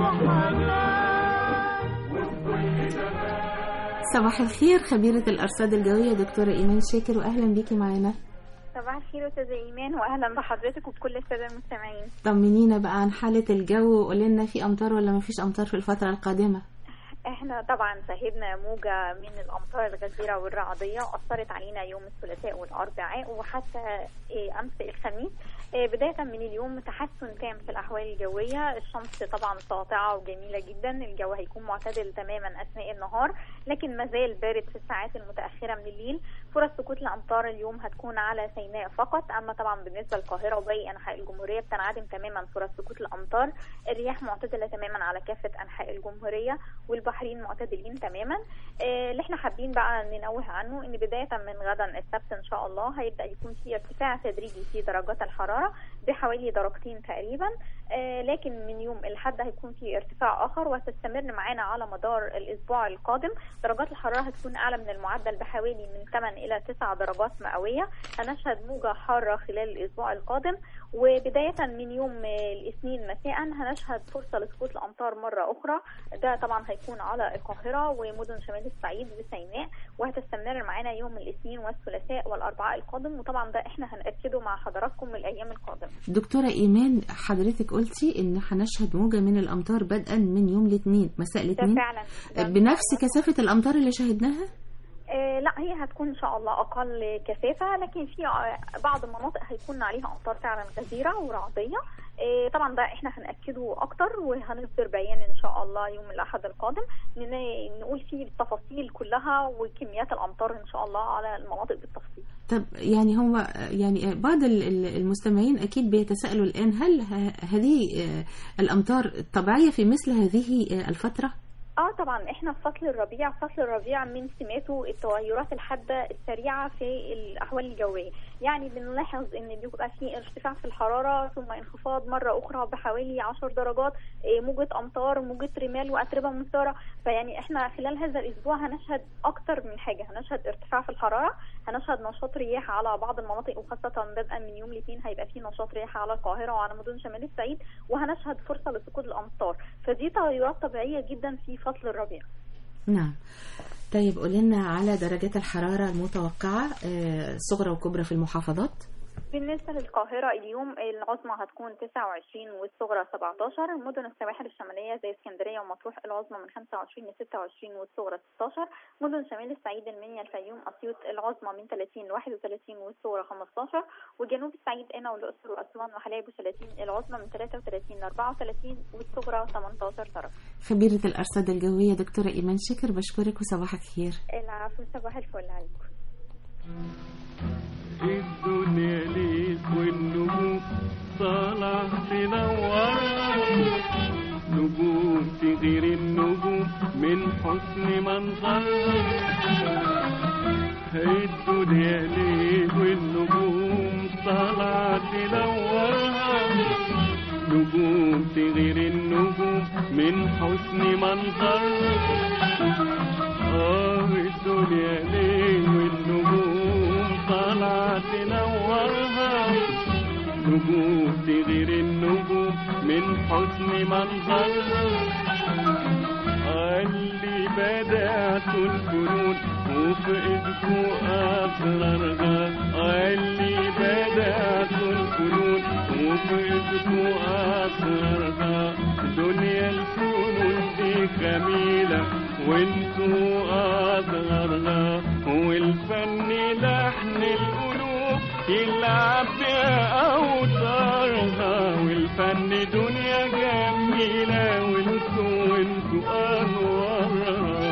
وحنان وكل زمان صباح الخير خبيرة الأرصاد الجوية دكتورة إيمان شاكر وأهلا بيكي معانا صباح الخير استاذة ايمان واهلا بحضرتك وبكل الساده المستمعين طمنينا بقى عن حالة الجو وقولي لنا في أمطار ولا مفيش أمطار في الفترة القادمة احنا طبعا شهدنا موجة من الامطار الغزيرة والرعدية اثرت علينا يوم الثلاثاء والاربعاء وحتى إيه، امس الخميس إيه، بداية من اليوم تحسن تام في الاحوال الجوية الشمس طبعا ساطعة وجميلة جدا الجو هيكون معتدل تماما اثناء النهار لكن مازال بارد في الساعات المتأخرة من الليل فرص سقوط الامطار اليوم هتكون على سيناء فقط اما طبعا بالنسبة للقاهرة وباقي انحاء الجمهورية بتنعدم تماما فرص سقوط الامطار الرياح معتدلة تماما على كافة انحاء الجمهورية والبحرين معتدلين تماما آه، اللي احنا حابين بقى ننوه عنه ان بداية من غدا السبت ان شاء الله هيبدأ يكون في ارتفاع تدريجي في درجات الحرارة بحوالي درجتين تقريبا آه، لكن من يوم الحد هيكون في ارتفاع اخر وهتستمر معانا على مدار الاسبوع القادم درجات الحرارة هتكون اعلى من المعدل بحوالي من 8 الى 9 درجات مئوية هنشهد موجة حارة خلال الاسبوع القادم وبداية من يوم آه، الاثنين مساء هنشهد فرصة لسقوط الامطار مرة اخرى ده طبعا هيكون على القاهرة ومدن شمال الصعيد وسيناء وهتستمر معانا يوم الاثنين والثلاثاء والاربعاء القادم وطبعا ده احنا هنأكده مع حضراتكم الايام القادمة دكتورة إيمان حضرتك قلتي إن هنشهد موجة من الأمطار بدءا من يوم الاثنين مساء ده الاثنين فعلا ده بنفس كثافة الأمطار اللي شاهدناها آه، لا هي هتكون ان شاء الله اقل كثافه لكن في ع- بعض المناطق هيكون عليها امطار فعلا غزيره ورعديه آه، طبعا ده احنا هناكده اكتر وهنصدر بيان ان شاء الله يوم الاحد القادم ن- نقول فيه التفاصيل كلها وكميات الامطار ان شاء الله على المناطق بالتفصيل طب يعني هو يعني بعض ال- ال- المستمعين أكيد بيتساءلوا الآن هل ه- هذه آه، الأمطار طبيعية في مثل هذه آه، الفترة؟ اه طبعا احنا في فصل الربيع فصل الربيع من سماته التغيرات الحاده السريعه في الاحوال الجويه يعني بنلاحظ ان بيبقى في ارتفاع في الحراره ثم انخفاض مره اخرى بحوالي 10 درجات إيه، موجه امطار موجه رمال واتربه مثاره فيعني احنا خلال هذا الاسبوع هنشهد اكتر من حاجه هنشهد ارتفاع في الحراره هنشهد نشاط رياح على بعض المناطق وخاصه بدءا من يوم الاثنين هيبقى في نشاط رياح على القاهره وعلى مدن شمال الصعيد وهنشهد فرصه لسقوط الامطار فدي تغيرات طبيعيه جدا في فصل الربيع نعم طيب قول لنا على درجات الحرارة المتوقعة آه، صغرى وكبرى في المحافظات بالنسبة للقاهرة اليوم العظمى هتكون 29 والصغرى 17 مدن السواحل الشمالية زي اسكندرية ومطروح العظمى من 25 ل 26 والصغرى 16 مدن شمال الصعيد المنيا الفيوم أسيوط العظمى من 30 ل 31 والصغرى 15 وجنوب الصعيد قنا والأقصر وأسوان وحلايب وشلاتين العظمى من 33 ل 34 والصغرى 18 درجة خبيرة الأرصاد الجوية دكتورة إيمان شكر بشكرك وصباحك خير العفو صباح الفل عليكم الدنيا ليك والنجوم طالع تنورها نجوم تغير النجوم من حسن منظرها الدنيا ليك والنجوم طالع تنورها نجوم تغير النجوم من حسن منظرها اه الدنيا ليه والنجوم طالعة تنورها نجوم تغير النجوم من حسن منظرها اللي بدأت الفنون وفي ايدكو اسرارها اللي بدأت الفنون وفي ايدكو اسرارها دنيا الفنون دي جميلة وانتو اصغرها والفن لحن القلوب يلعب بأوتارها والفن دنيا جميلة وانتو وانتو انوارها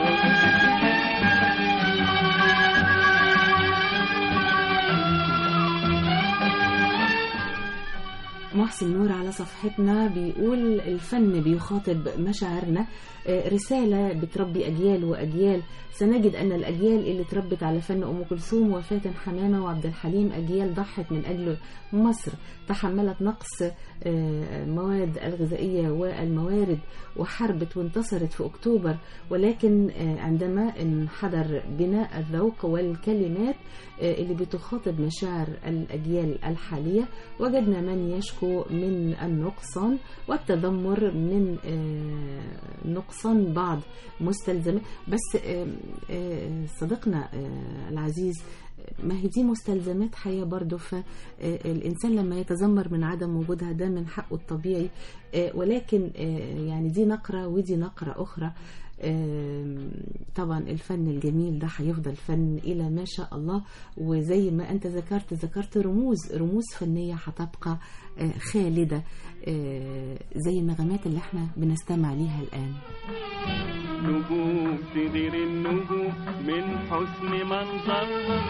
محسن نور على صفحتنا بيقول الفن بيخاطب مشاعرنا آه، رسالة بتربي أجيال وأجيال سنجد أن الأجيال اللي تربت على فن أم كلثوم وفاتن حمامة وعبد الحليم أجيال ضحت من أجل مصر تحملت نقص آه، المواد الغذائية والموارد وحربت وانتصرت في أكتوبر ولكن آه، عندما انحدر بناء الذوق والكلمات آه، اللي بتخاطب مشاعر الأجيال الحالية وجدنا من يشكو من النقصان والتذمر من آه، نقصان بعض مستلزمات بس آه، آه، صديقنا آه، العزيز ما هي دي مستلزمات حياة برضو فالإنسان لما يتذمر من عدم وجودها ده من حقه الطبيعي آه، ولكن آه، يعني دي نقرة ودي نقرة أخرى آم، طبعا الفن الجميل ده هيفضل فن إلى ما شاء الله وزي ما أنت ذكرت ذكرت رموز رموز فنية هتبقى آه، خالدة آه، زي النغمات اللي احنا بنستمع ليها الآن نجوم تدير النجوم من حسن منظرها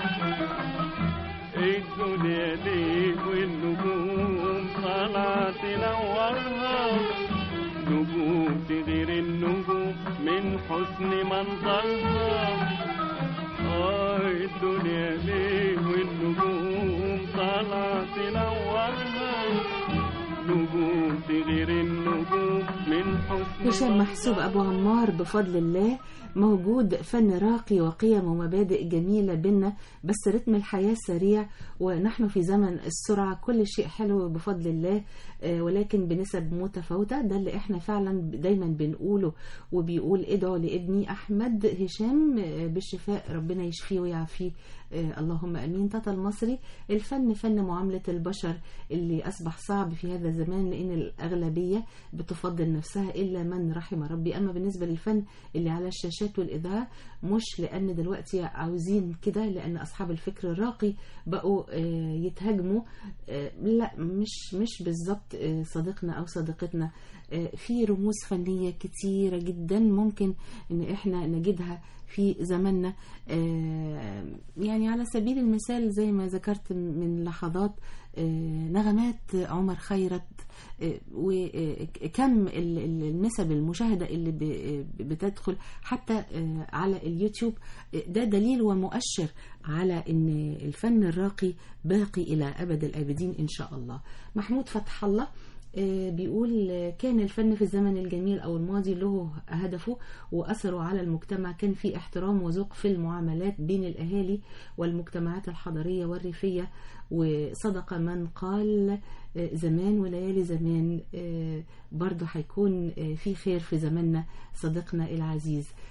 الدنيا ليه والنجوم طالعة تنورها نجوم تدير النجوم من حسن منظرها آه الدنيا ليه والنجوم طالعة تنورها نجوم تغير النجوم من حسن هشام محسوب أبو عمار بفضل الله موجود فن راقي وقيم ومبادئ جميلة بينا بس رتم الحياة سريع ونحن في زمن السرعة كل شيء حلو بفضل الله آه، ولكن بنسب متفاوتة ده اللي احنا فعلا دايما بنقوله وبيقول ادعوا لابني أحمد هشام آه، بالشفاء ربنا يشفيه ويعافيه آه، اللهم امين تاتا المصري الفن فن معامله البشر اللي اصبح صعب في هذا الزمان لان الاغلبيه بتفضل نفسها الا من رحم ربي اما بالنسبه للفن اللي على الشاشات والاذاعه مش لان دلوقتي عاوزين كده لان اصحاب الفكر الراقي بقوا آه، يتهاجموا آه، لا مش مش بالظبط آه، صديقنا او صديقتنا آه، في رموز فنيه كتيره جدا ممكن ان احنا نجدها في زماننا آه، يعني على سبيل المثال زي ما ذكرت من لحظات آه، نغمات عمر خيرت آه، وكم ال- ال- النسب المشاهدة اللي ب- بتدخل حتى آه، على اليوتيوب آه، ده دليل ومؤشر على ان الفن الراقي باقي الى ابد الابدين ان شاء الله محمود فتح الله آه، بيقول آه، كان الفن في الزمن الجميل أو الماضي له هدفه وأثره على المجتمع كان في احترام وذوق في المعاملات بين الأهالي والمجتمعات الحضرية والريفية وصدق من قال آه، زمان وليالي زمان آه، برضه هيكون آه، في خير في زماننا صديقنا العزيز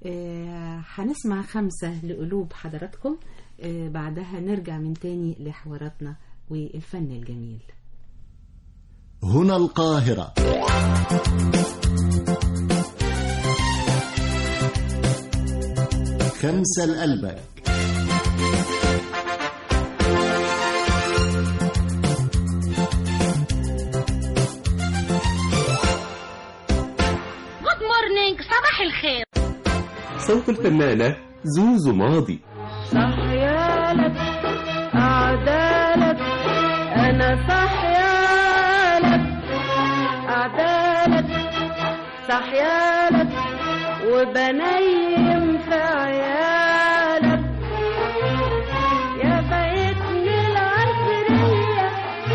آه، هنسمع خمسة لقلوب حضراتكم آه، بعدها نرجع من تاني لحواراتنا والفن الجميل هنا القاهرة خمسة لقلبك جود مورنينج صباح الخير صوت الفنانة زوزو ماضي صحيالك أعدالك أنا صحيالك أعدالك صحيالك وبنيم في عيالك يا بيتني العصرية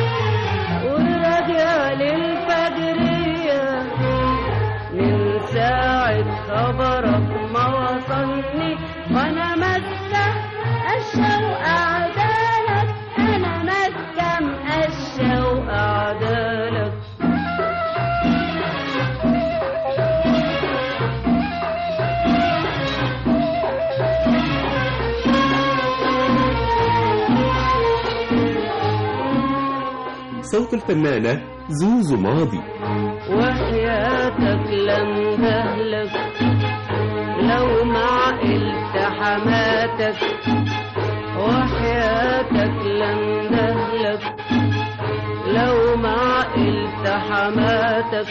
وراجع للفجرية من ساعة خبرك ما وصلني وانا ماسكة الشوق عدالك انا ماسكة الشوق عدالك صوت الفنانة زوزو ماضي وحياتك لم تهلك لو ما عقلت حماتك وحياتك لم تهلك لو ما عقلت حماتك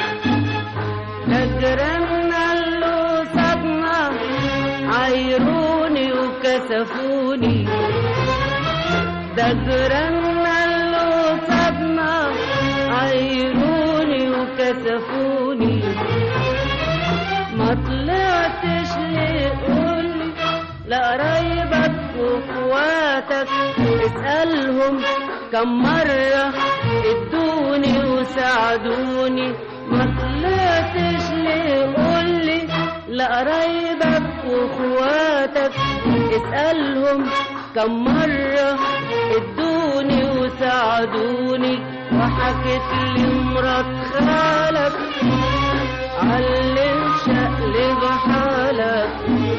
نجرنا له صدمة عيروني وكسفوني دجرنا له صدمة عيروني وكسفوني ما طلعتش ليه قولي لقرايبك واخواتك اسألهم كم مرة ادوني وساعدوني ما طلعتش ليه قولي لقرايبك واخواتك اسألهم كم مرة ادوني وساعدوني وحكت لي مرات خالك علم شقلب حالك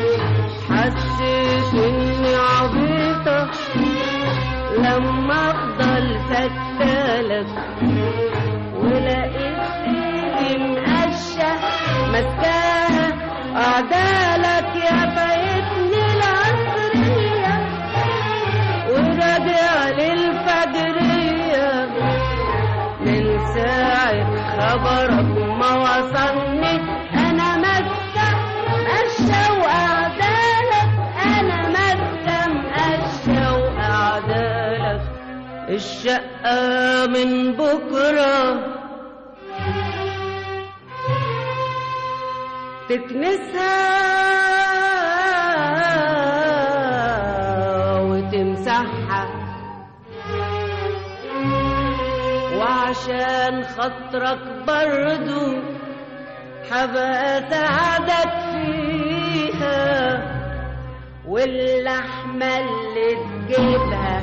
حسيت اني عبيطة لما افضل سكتالك ولقيت ايدي مقشة ماسكاها اعدالك يا بيتني العصرية وراجع للفجرية من ساعة خبرك ما وصلني أنا ماسكة مقشة وأعدالك أنا ماسكة مقشة وأعدالك الشقة من بكرة تكنسها وتمسحها وعشان خاطرك برضو حبقى ساعدك فيها واللحمة اللي تجيبها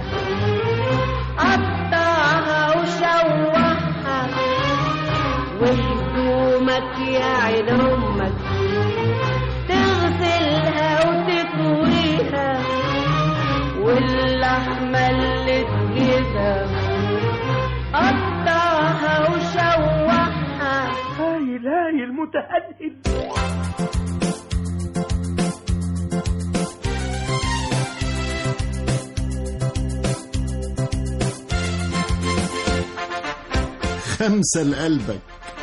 قطعها وشوحها وهدومك يا عين امك تغسلها وتكويها واللحمة اللي تجيبها قطعها وشوحها هاي لاي المتهدد خمسة لقلبك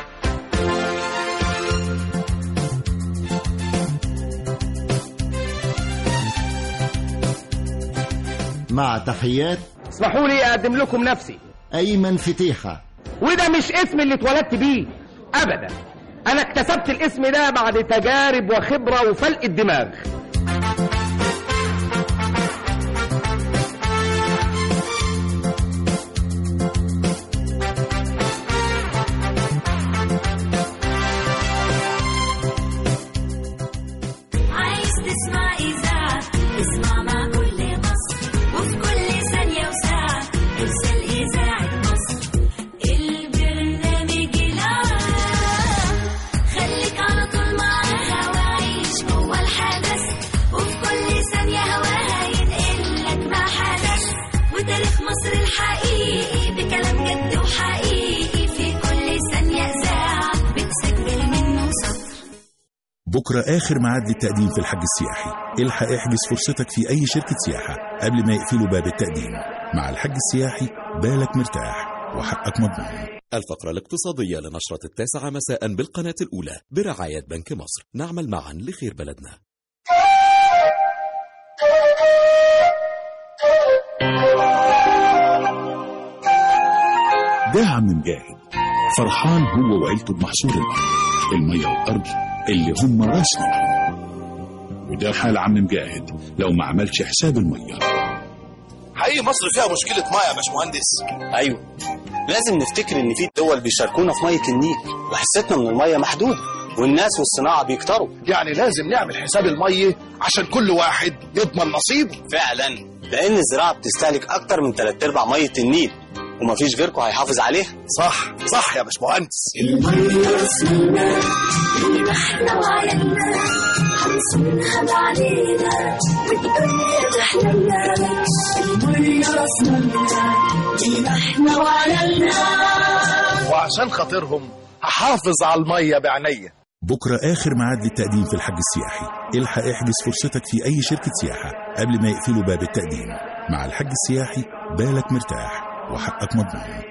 مع تحيات اسمحوا لي اقدم لكم نفسي أيمن فتيحة وده مش اسم اللي اتولدت بيه ابدا انا اكتسبت الاسم ده بعد تجارب وخبره وفلق الدماغ عايز تسمع إذاعة اسمع مع كل مصر وفي كل ثانية وساعة ارسل إذاعة مصر البرنامج العام خليك على طول معاها وعيش جوه الحدث مصر الحقيقي بكلام جد وحقيقي في كل ثانية إذاعة بتسجل منه سطر بكرة آخر ميعاد للتقديم في الحج السياحي الحق احجز فرصتك في أي شركة سياحة قبل ما يقفلوا باب التقديم مع الحج السياحي بالك مرتاح وحقك مضمون الفقرة الاقتصادية لنشرة التاسعة مساء بالقناة الأولى برعاية بنك مصر نعمل معا لخير بلدنا ده عم مجاهد فرحان هو وعيلته بمحصول الأرض المية والأرض اللي هم راس مالهم وده حال عم مجاهد لو ما عملش حساب المية حقيقي مصر فيها مشكلة مية يا باشمهندس ايوه لازم نفتكر ان في دول بيشاركونا في ميه النيل وحصتنا من الميه محدوده والناس والصناعه بيكتروا يعني لازم نعمل حساب المية عشان كل واحد يضمن نصيبه فعلا لان الزراعه بتستهلك اكتر من ثلاث ارباع ميه النيل ومفيش غيركم هيحافظ عليها صح صح يا باشمهندس المية رسمنا اللي احنا وعينا هنصونها بعدينا والدنيا تحللنا المية رسمنا اللي احنا وعينا وعشان خاطرهم هحافظ على المية بعينيا بكرة آخر ميعاد للتقديم في الحج السياحي الحق احجز فرصتك في أي شركة سياحة قبل ما يقفلوا باب التقديم مع الحج السياحي بالك مرتاح وحقك مضمون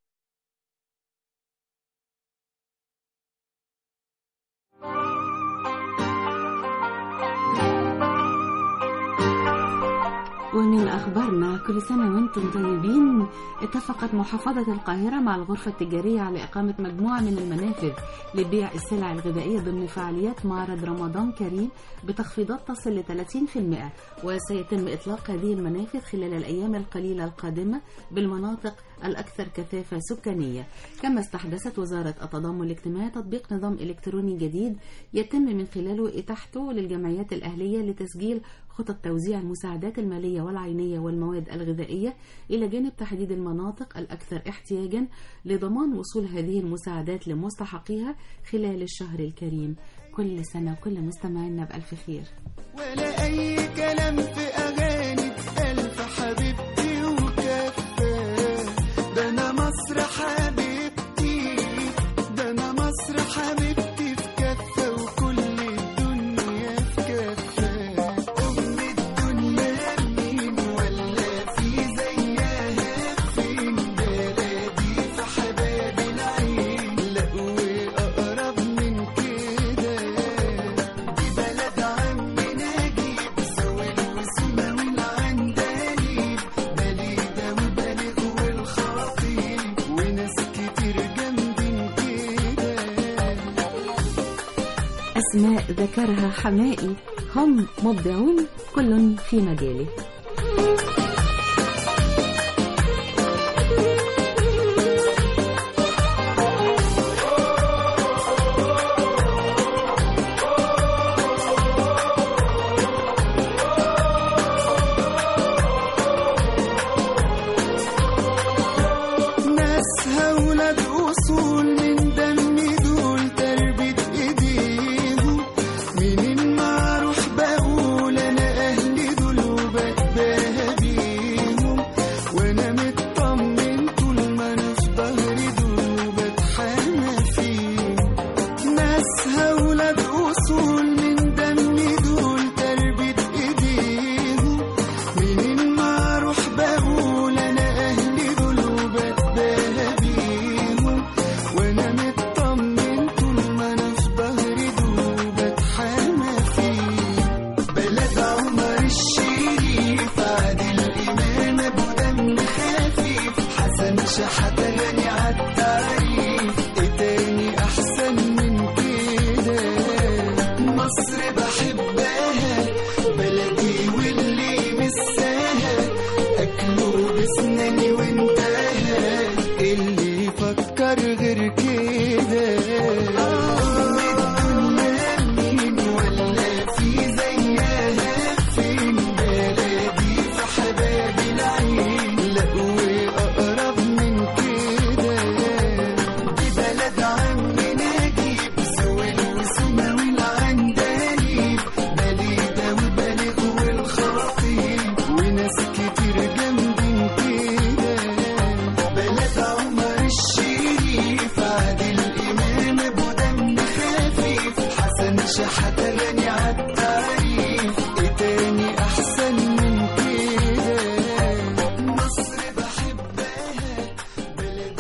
ومن أخبارنا كل سنة وأنتم طيبين اتفقت محافظة القاهرة مع الغرفة التجارية على إقامة مجموعة من المنافذ لبيع السلع الغذائية ضمن فعاليات معرض رمضان كريم بتخفيضات تصل ل 30% وسيتم إطلاق هذه المنافذ خلال الأيام القليلة القادمة بالمناطق الأكثر كثافة سكانية كما استحدثت وزارة التضامن الاجتماعي تطبيق نظام إلكتروني جديد يتم من خلاله إتاحته للجمعيات الأهلية لتسجيل خطط توزيع المساعدات المالية والعينية والمواد الغذائية إلى جانب تحديد المناطق الأكثر احتياجا لضمان وصول هذه المساعدات لمستحقيها خلال الشهر الكريم كل سنة وكل مستمعينا بألف خير ولا أي كلام في أغاني ألف حبيبتي وكفى ده أنا مصر حبيبتي ده أنا مصر حبيبتي في كفة وكل الدنيا في كفة أم الدنيا مين ولا في زيها فين بلدي في حباب العين لا وأقرب من كده دي بلد عمي نجيب سويل وسما والعندليب بليدة وبليغ والخطيب وناس كتير جنبين كده أسماء ذكرها حمائي هم مبدعون كل في مجاله ناسها ولاد أصول من دم دول تربية إيديهم منين ما أروح بقول أنا أهلي دول وبتباهى بيهم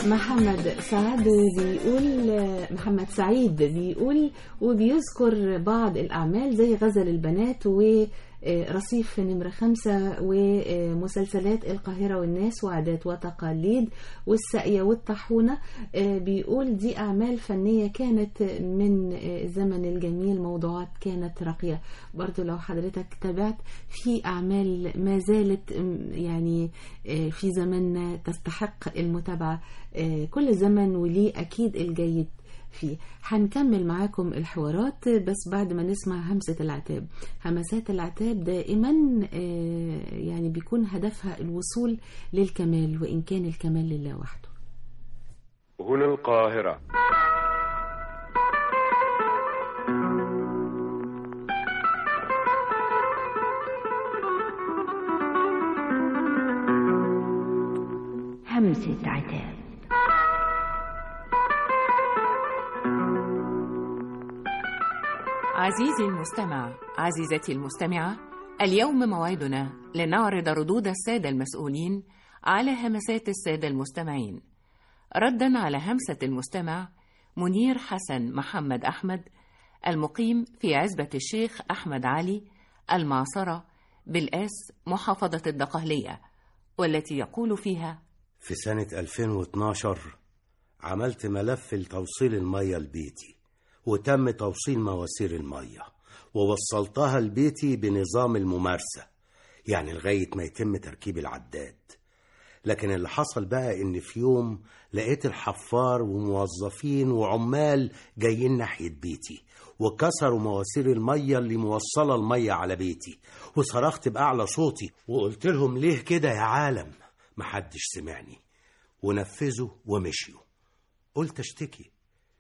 محمد سعد بيقول محمد سعيد بيقول وبيذكر بعض الأعمال زي غزل البنات ورصيف نمرة خمسة ومسلسلات القاهرة والناس وعادات وتقاليد والساقية والطاحونة بيقول دي أعمال فنية كانت من الزمن الجميل موضوعات كانت راقية برضو لو حضرتك تابعت في أعمال ما زالت يعني في زماننا تستحق المتابعة كل زمن وليه أكيد الجيد فيه هنكمل معاكم الحوارات بس بعد ما نسمع همسة العتاب همسات العتاب دائما يعني بيكون هدفها الوصول للكمال وإن كان الكمال لله وحده هنا القاهرة همسة عتاب عزيزي المستمع عزيزتي المستمعة اليوم موعدنا لنعرض ردود السادة المسؤولين على همسات السادة المستمعين ردا على همسة المستمع منير حسن محمد أحمد المقيم في عزبة الشيخ أحمد علي المعصرة بالآس محافظة الدقهلية والتي يقول فيها في سنة 2012 عملت ملف لتوصيل المية لبيتي وتم توصيل مواسير المية ووصلتها لبيتي بنظام الممارسة يعني لغاية ما يتم تركيب العداد لكن اللي حصل بقى ان في يوم لقيت الحفار وموظفين وعمال جايين ناحية بيتي وكسروا مواسير المية اللي موصلة المية على بيتي وصرخت بأعلى صوتي وقلت لهم ليه كده يا عالم محدش سمعني ونفذوا ومشيوا قلت اشتكي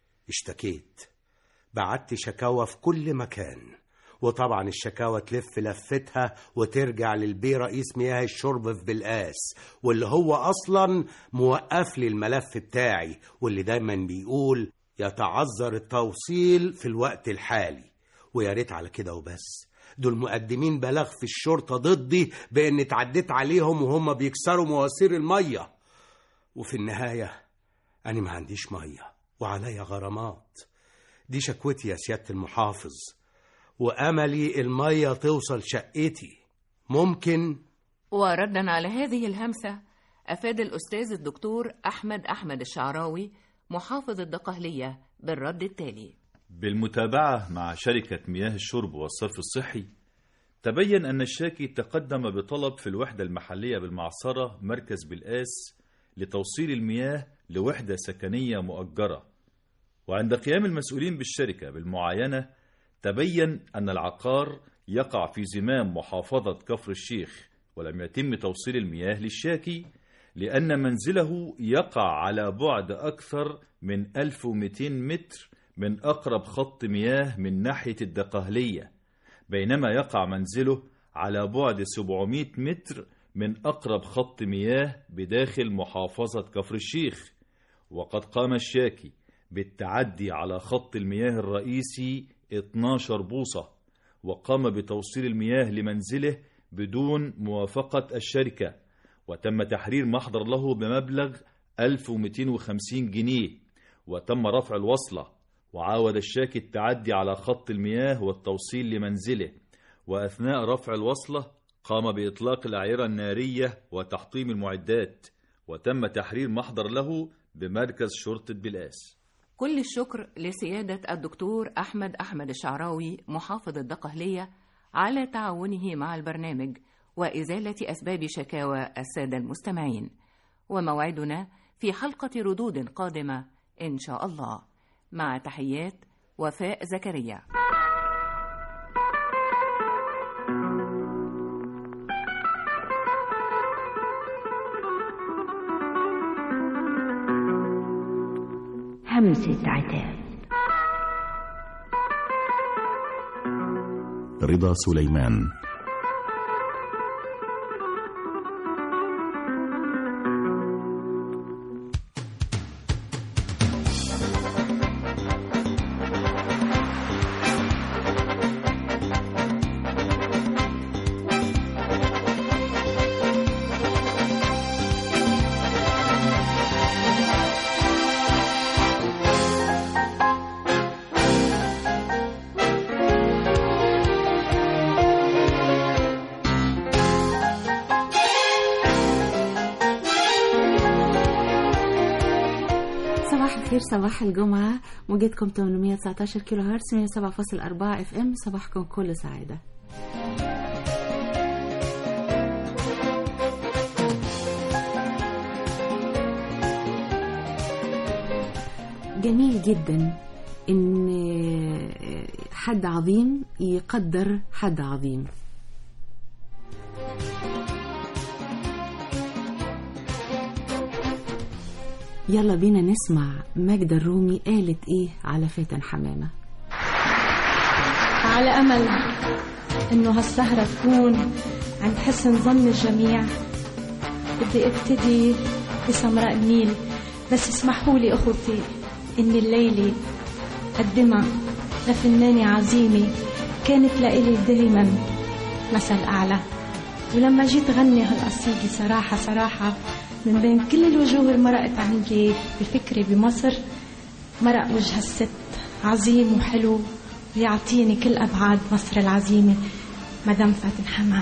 اشتكيت بعت شكاوى في كل مكان وطبعا الشكاوى تلف لفتها وترجع للبي رئيس مياه الشرب في بلقاس واللي هو اصلا موقف لي الملف بتاعي واللي دايما بيقول يتعذر التوصيل في الوقت الحالي ويا ريت على كده وبس دول مقدمين بلاغ في الشرطة ضدي بإن اتعديت عليهم وهم بيكسروا مواسير المية وفي النهاية أنا ما عنديش مية وعليا غرامات دي شكوتي يا سيادة المحافظ وأملي المية توصل شقتي ممكن وردا على هذه الهمسة أفاد الأستاذ الدكتور أحمد أحمد الشعراوي محافظ الدقهلية بالرد التالي بالمتابعة مع شركة مياه الشرب والصرف الصحي تبين أن الشاكي تقدم بطلب في الوحدة المحلية بالمعصرة مركز بالآس لتوصيل المياه لوحدة سكنية مؤجرة وعند قيام المسؤولين بالشركة بالمعاينة تبين أن العقار يقع في زمام محافظة كفر الشيخ ولم يتم توصيل المياه للشاكي لأن منزله يقع على بعد أكثر من 1200 متر من أقرب خط مياه من ناحية الدقهلية بينما يقع منزله على بعد 700 متر من أقرب خط مياه بداخل محافظة كفر الشيخ وقد قام الشاكي بالتعدي على خط المياه الرئيسي 12 بوصة وقام بتوصيل المياه لمنزله بدون موافقة الشركة وتم تحرير محضر له بمبلغ 1250 جنيه وتم رفع الوصلة وعاود الشاكي التعدي على خط المياه والتوصيل لمنزله وأثناء رفع الوصلة قام بإطلاق الأعيرة النارية وتحطيم المعدات وتم تحرير محضر له بمركز شرطة بلقاس كل الشكر لسيادة الدكتور أحمد أحمد الشعراوي محافظ الدقهلية على تعاونه مع البرنامج وإزالة أسباب شكاوى السادة المستمعين وموعدنا في حلقة ردود قادمة إن شاء الله مع تحيات وفاء زكريا همسة عتاب رضا سليمان الخير صباح الجمعة موجتكم 819 كيلو هرتز 107.4 اف ام صباحكم كل سعادة جميل جدا ان حد عظيم يقدر حد عظيم يلا بينا نسمع ماجدة الرومي قالت ايه على فاتن حمامة على أمل إنه هالسهرة تكون عند حسن ظن الجميع بدي ابتدي بسمراء النيل بس اسمحوا لي أخوتي إني الليلة أقدمها لفنانة عظيمة كانت لإلي دايما مثل أعلى ولما جيت غني هالقصيدة صراحة صراحة من بين كل الوجوه اللي مرقت عندي بفكري بمصر مرق وجه الست عظيم وحلو ويعطيني كل أبعاد مصر العظيمة مدام فاتن حمام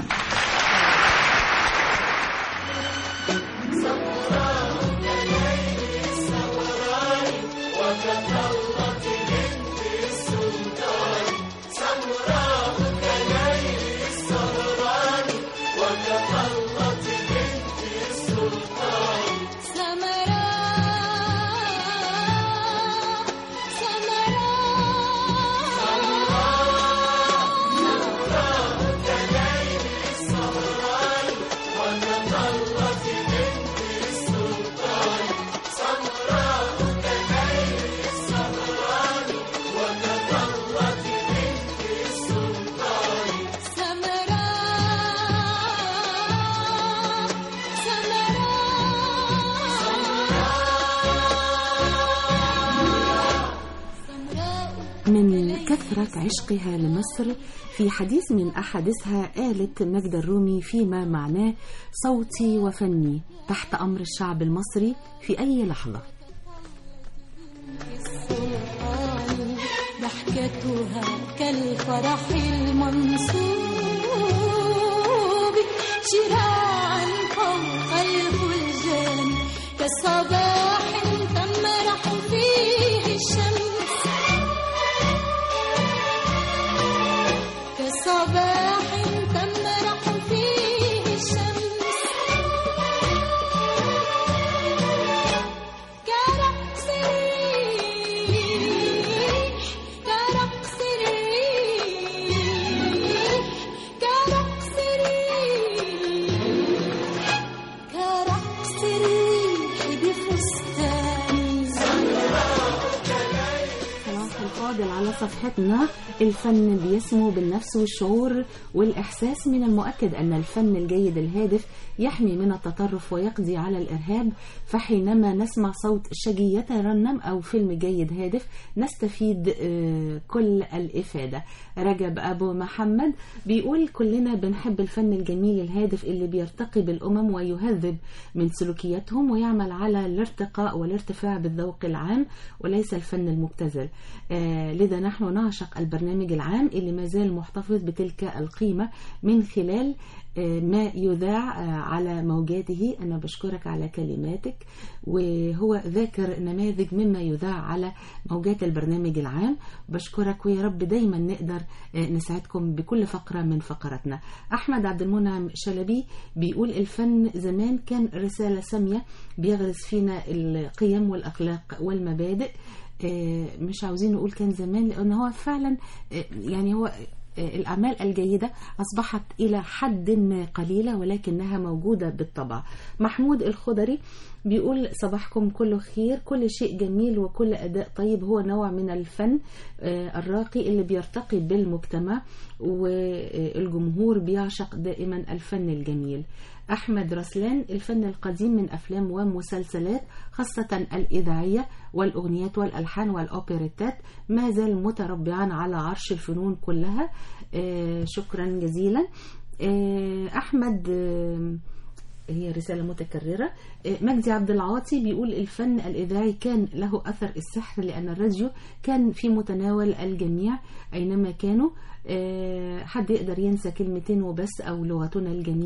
من كثرة عشقها لمصر في حديث من أحاديثها قالت ماجدة الرومي فيما معناه صوتي وفني تحت أمر الشعب المصري في أي لحظة ضحكتها كالفرح المنصوب شراعا فوق الفلجان كصباح تمرح فيه الشمس كصباح تمرح فيه الشمس كرقص الريح كرقص الريح كرقص الريح كرقص الريح بفستان صلاح الفاضل على صفحتنا الفن بيسمو بالنفس والشعور والإحساس من المؤكد أن الفن الجيد الهادف يحمي من التطرف ويقضي على الإرهاب فحينما نسمع صوت شجي يترنم أو فيلم جيد هادف نستفيد آه، كل الإفادة رجب أبو محمد بيقول كلنا بنحب الفن الجميل الهادف اللي بيرتقي بالأمم ويهذب من سلوكياتهم ويعمل على الارتقاء والارتفاع بالذوق العام وليس الفن المبتذل آه، لذا نحن نعشق البرنامج العام اللي ما زال محتفظ بتلك القيمة من خلال آه، ما يذاع آه، على موجاته أنا بشكرك على كلماتك وهو ذاكر نماذج مما يذاع على موجات البرنامج العام بشكرك ويا رب دايما نقدر آه، نسعدكم بكل فقرة من فقراتنا أحمد عبد المنعم شلبي بيقول الفن زمان كان رسالة سامية بيغرس فينا القيم والأخلاق والمبادئ آه، مش عاوزين نقول كان زمان لأن هو فعلا آه، يعني هو آه، الأعمال الجيدة أصبحت إلى حد ما قليلة ولكنها موجودة بالطبع محمود الخضري بيقول صباحكم كله خير كل شيء جميل وكل أداء طيب هو نوع من الفن آه، الراقي اللي بيرتقي بالمجتمع والجمهور بيعشق دائما الفن الجميل أحمد رسلان الفن القديم من أفلام ومسلسلات خاصة الإذاعية والأغنيات والألحان والأوبريتات ما زال متربعا على عرش الفنون كلها آه، شكرا جزيلا آه، أحمد آه، هي رسالة متكررة آه، مجدي عبد العاطي بيقول الفن الإذاعي كان له أثر السحر لأن الراديو كان في متناول الجميع أينما كانوا آه، حد يقدر ينسى كلمتين وبس أو لغتنا الجميلة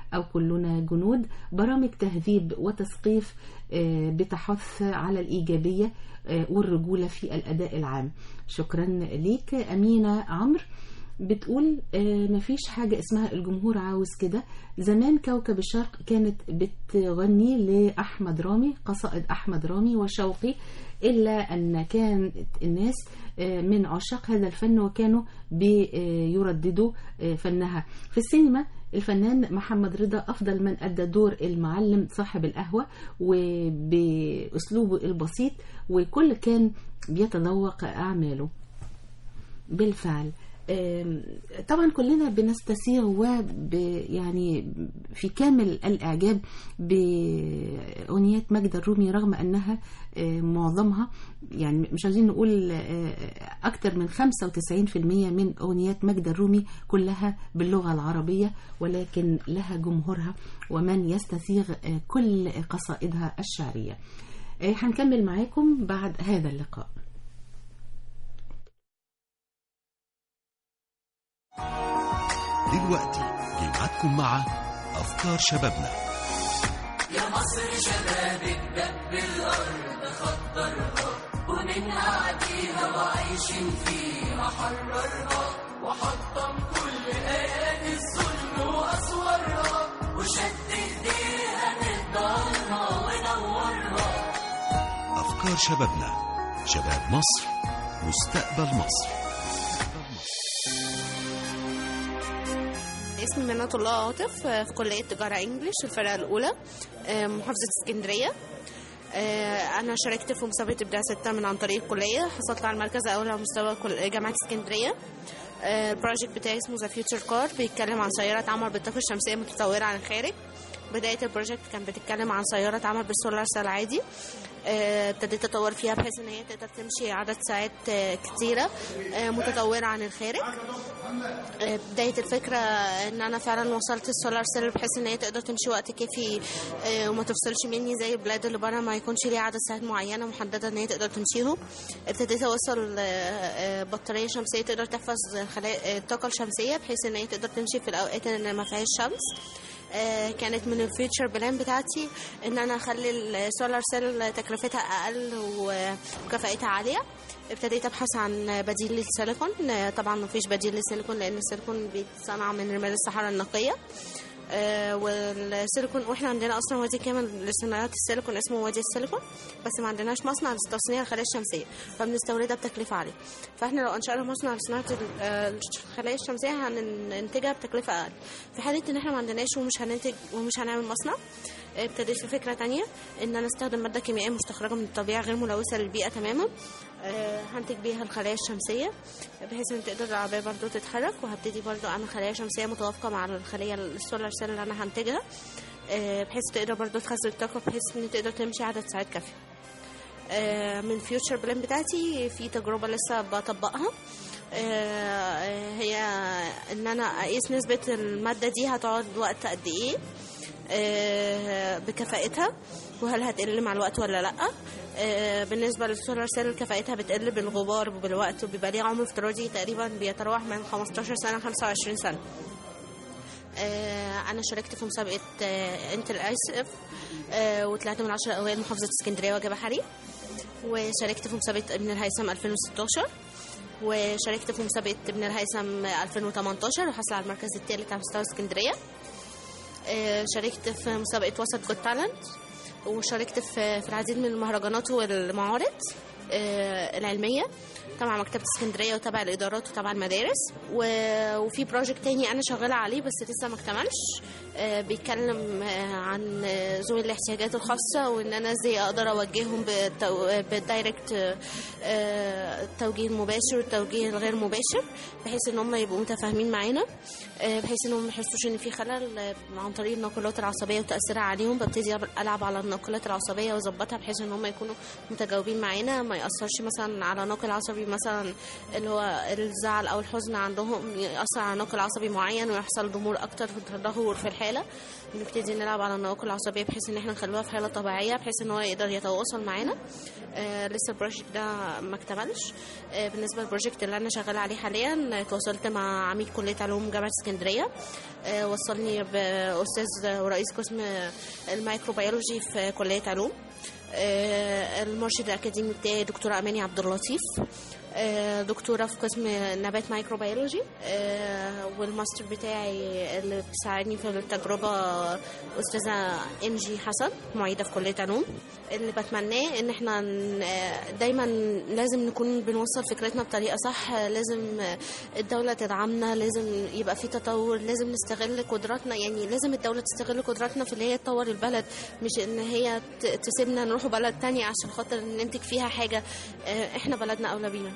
أو كلنا جنود برامج تهذيب وتثقيف آه، بتحث على الإيجابية آه، والرجولة في الأداء العام شكرا ليك أمينة عمرو بتقول آه، مفيش حاجة اسمها الجمهور عاوز كده زمان كوكب الشرق كانت بتغني لأحمد رامي قصائد أحمد رامي وشوقي إلا أن كانت الناس آه، من عشاق هذا الفن وكانوا بيرددوا آه، فنها في السينما الفنان محمد رضا أفضل من أدى دور المعلم صاحب القهوة وبأسلوبه البسيط وكل كان بيتذوق أعماله بالفعل آم، طبعا كلنا بنستسيغ وب يعني في كامل الإعجاب بأغنيات ماجدة الرومي رغم أنها آه، معظمها يعني مش عايزين نقول آه، أكتر من 95% من أغنيات ماجدة الرومي كلها باللغة العربية ولكن لها جمهورها ومن يستسيغ آه، كل قصائدها الشعرية آه، هنكمل معاكم بعد هذا اللقاء دلوقتي جمعتكم مع أفكار شبابنا يا مصر شبابك دب الأرض خطرها ومنها عديها وعايشين فيها حررها وحطم كل آيات الظلم وأسوارها وشد إيديها نضالها ونورها أفكار شبابنا شباب مصر مستقبل مصر اسمي منى الله عاطف آه، في كلية تجارة انجليش الفرقة الأولى آه، محافظة اسكندرية آه، أنا شاركت في مسابقة إبداع ستة من عن طريق الكلية حصلت على المركز الأول على مستوى كل- جامعة اسكندرية آه، البروجكت بتاعي اسمه ذا فيوتشر كار بيتكلم عن سيارة تعمل بالطاقة الشمسية متطورة عن الخارج بداية البروجكت كان بتتكلم عن سيارة تعمل بالسولار سيل عادي آه، ابتديت اطور فيها بحيث ان هي تقدر تمشي عدد ساعات آه، كتيره آه، متطوره عن الخارج آه، بدايه الفكره ان انا فعلا وصلت السولار سيل بحيث ان هي تقدر تمشي وقت كافي آه، وما تفصلش مني زي البلاد اللي بره ما يكونش ليها عدد ساعات معينه محدده ان هي تقدر تمشيهم ابتديت اوصل آه، آه، بطاريه شمسيه تقدر تحفظ خلايا آه، الطاقه الشمسيه بحيث ان هي تقدر تمشي في الاوقات اللي ما فيهاش شمس آه، كانت من الفيوتشر بلان بتاعتي ان انا اخلي السولار سيل تكلفتها اقل و- وكفاءتها عاليه ابتديت ابحث عن بديل للسيليكون آه، طبعا مفيش بديل للسيليكون لان السيليكون بيتصنع من رمال الصحراء النقيه آه، والسيليكون واحنا عندنا اصلا وادي كامل لصناعه السيليكون اسمه وادي السيليكون بس ما عندناش مصنع لتصنيع الخلايا الشمسيه فبنستوردها بتكلفه عاليه فاحنا لو انشانا مصنع لصناعه ال- آه، الخلايا الشمسيه هننتجها بتكلفه اقل في حاله ان احنا ما عندناش ومش هننتج ومش هنعمل مصنع آه، ابتديت في فكره تانية ان انا استخدم ماده كيميائيه مستخرجه من الطبيعه غير ملوثه للبيئه تماما آه، هنتج بيها الخلايا الشمسيه بحيث ان تقدر العربيه برضو تتحرك وهبتدي برضو اعمل خلايا شمسيه متوافقه مع الخليه السولار سيل اللي انا هنتجها آه، بحيث تقدر برضو تخزن الطاقه بحيث ان تقدر تمشي عدد ساعات كافيه آه، من فيوتشر بلان بتاعتي في تجربة لسه بطبقها آه، هي ان انا اقيس نسبة المادة دي هتقعد وقت قد ايه آه، بكفاءتها وهل هتقل مع الوقت ولا لا آه، بالنسبة للسولار سيل كفاءتها بتقل بالغبار وبالوقت وبيبقى ليها عمر افتراضي تقريبا بيتراوح من 15 سنة ل 25 سنة آه، انا شاركت في مسابقه آه، انتل ايس اف وطلعت من 10 اوائل محافظه اسكندريه وجه بحري وشاركت في مسابقه ابن الهيثم 2016 وشاركت في مسابقه ابن الهيثم 2018 وحصل على المركز الثالث على مستوى اسكندريه آه، شاركت في مسابقه وسط جوت تالنت وشاركت في في العديد من المهرجانات والمعارض آه، العلميه تبع مكتبة اسكندرية وتبع الإدارات وتبع المدارس و- وفي بروجكت تاني أنا شغالة عليه بس لسه ما اكتملش آه، بيتكلم آه، عن آه، ذوي الاحتياجات الخاصة وإن أنا إزاي أقدر أوجههم بالتو- بالدايركت آه، آه، التوجيه المباشر والتوجيه الغير مباشر بحيث إن هم يبقوا متفاهمين معانا آه، بحيث إنهم ما يحسوش إن في خلل آه، عن طريق الناقلات العصبية وتأثيرها عليهم ببتدي ألعب على الناقلات العصبية وأظبطها بحيث إن هم يكونوا متجاوبين معانا ما يأثرش مثلا على ناقل عصبي مثلا اللي هو الزعل أو الحزن عندهم يأثر على ناقل عصبي معين ويحصل ضمور أكتر في التدهور في الحالة نبتدي نلعب على النواقل العصبيه بحيث ان احنا نخلوها في حاله طبيعيه بحيث ان هو يقدر يتواصل معانا آه لسه البروجكت ده ما اكتملش آه بالنسبه للبروجكت اللي انا شغاله عليه حاليا تواصلت مع عميد كليه علوم جامعه اسكندريه آه وصلني باستاذ ورئيس قسم الميكروبيولوجي في كليه علوم آه، المرشد الاكاديمي بتاعي دكتوره اماني عبد اللطيف آه، دكتوره في قسم نبات مايكروبيولوجي آه، والماستر بتاعي اللي بتساعدني في التجربه استاذه ام جي حسن معيده في كليه علوم اللي بتمناه ان احنا ن- آه، دايما لازم نكون بنوصل فكرتنا بطريقه صح آه، لازم آه، الدوله تدعمنا لازم يبقى في تطور لازم نستغل قدراتنا يعني لازم الدوله تستغل قدراتنا في اللي هي تطور البلد مش ان هي ت- تسيبنا نروح بلد تانية عشان خاطر ننتج فيها حاجه آه، احنا بلدنا اولى بينا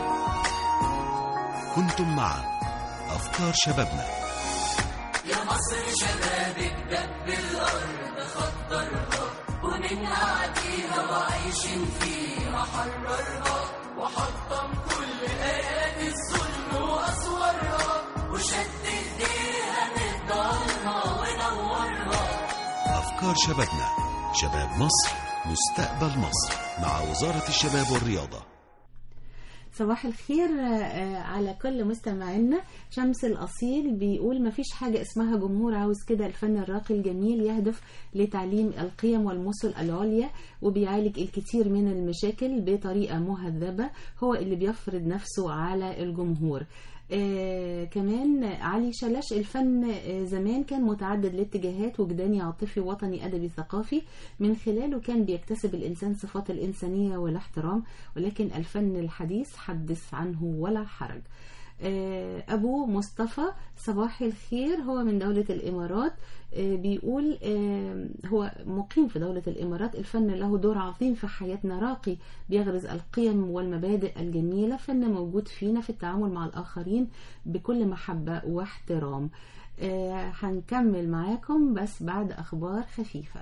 كنتم مع أفكار شبابنا يا مصر شبابك دب الأرض خطرها ومنها عديها وعايشين فيها حررها وحطم كل آيات الظلم وأسوارها وشد إيديها نقدرها ونورها أفكار شبابنا شباب مصر مستقبل مصر مع وزارة الشباب والرياضة صباح الخير آه، على كل مستمعينا شمس الأصيل بيقول مفيش حاجة اسمها جمهور عاوز كده الفن الراقي الجميل يهدف لتعليم القيم والمثل العليا وبيعالج الكثير من المشاكل بطريقة مهذبة هو اللي بيفرض نفسه على الجمهور آه كمان علي شلش الفن آه زمان كان متعدد الاتجاهات وجداني عاطفي وطني أدبي ثقافي من خلاله كان بيكتسب الإنسان صفات الإنسانية والاحترام ولكن الفن الحديث حدث عنه ولا حرج آه، أبو مصطفى صباح الخير هو من دولة الإمارات آه، بيقول آه، هو مقيم في دولة الإمارات الفن له دور عظيم في حياتنا راقي بيغرز القيم والمبادئ الجميلة فن موجود فينا في التعامل مع الآخرين بكل محبة واحترام آه، هنكمل معاكم بس بعد أخبار خفيفة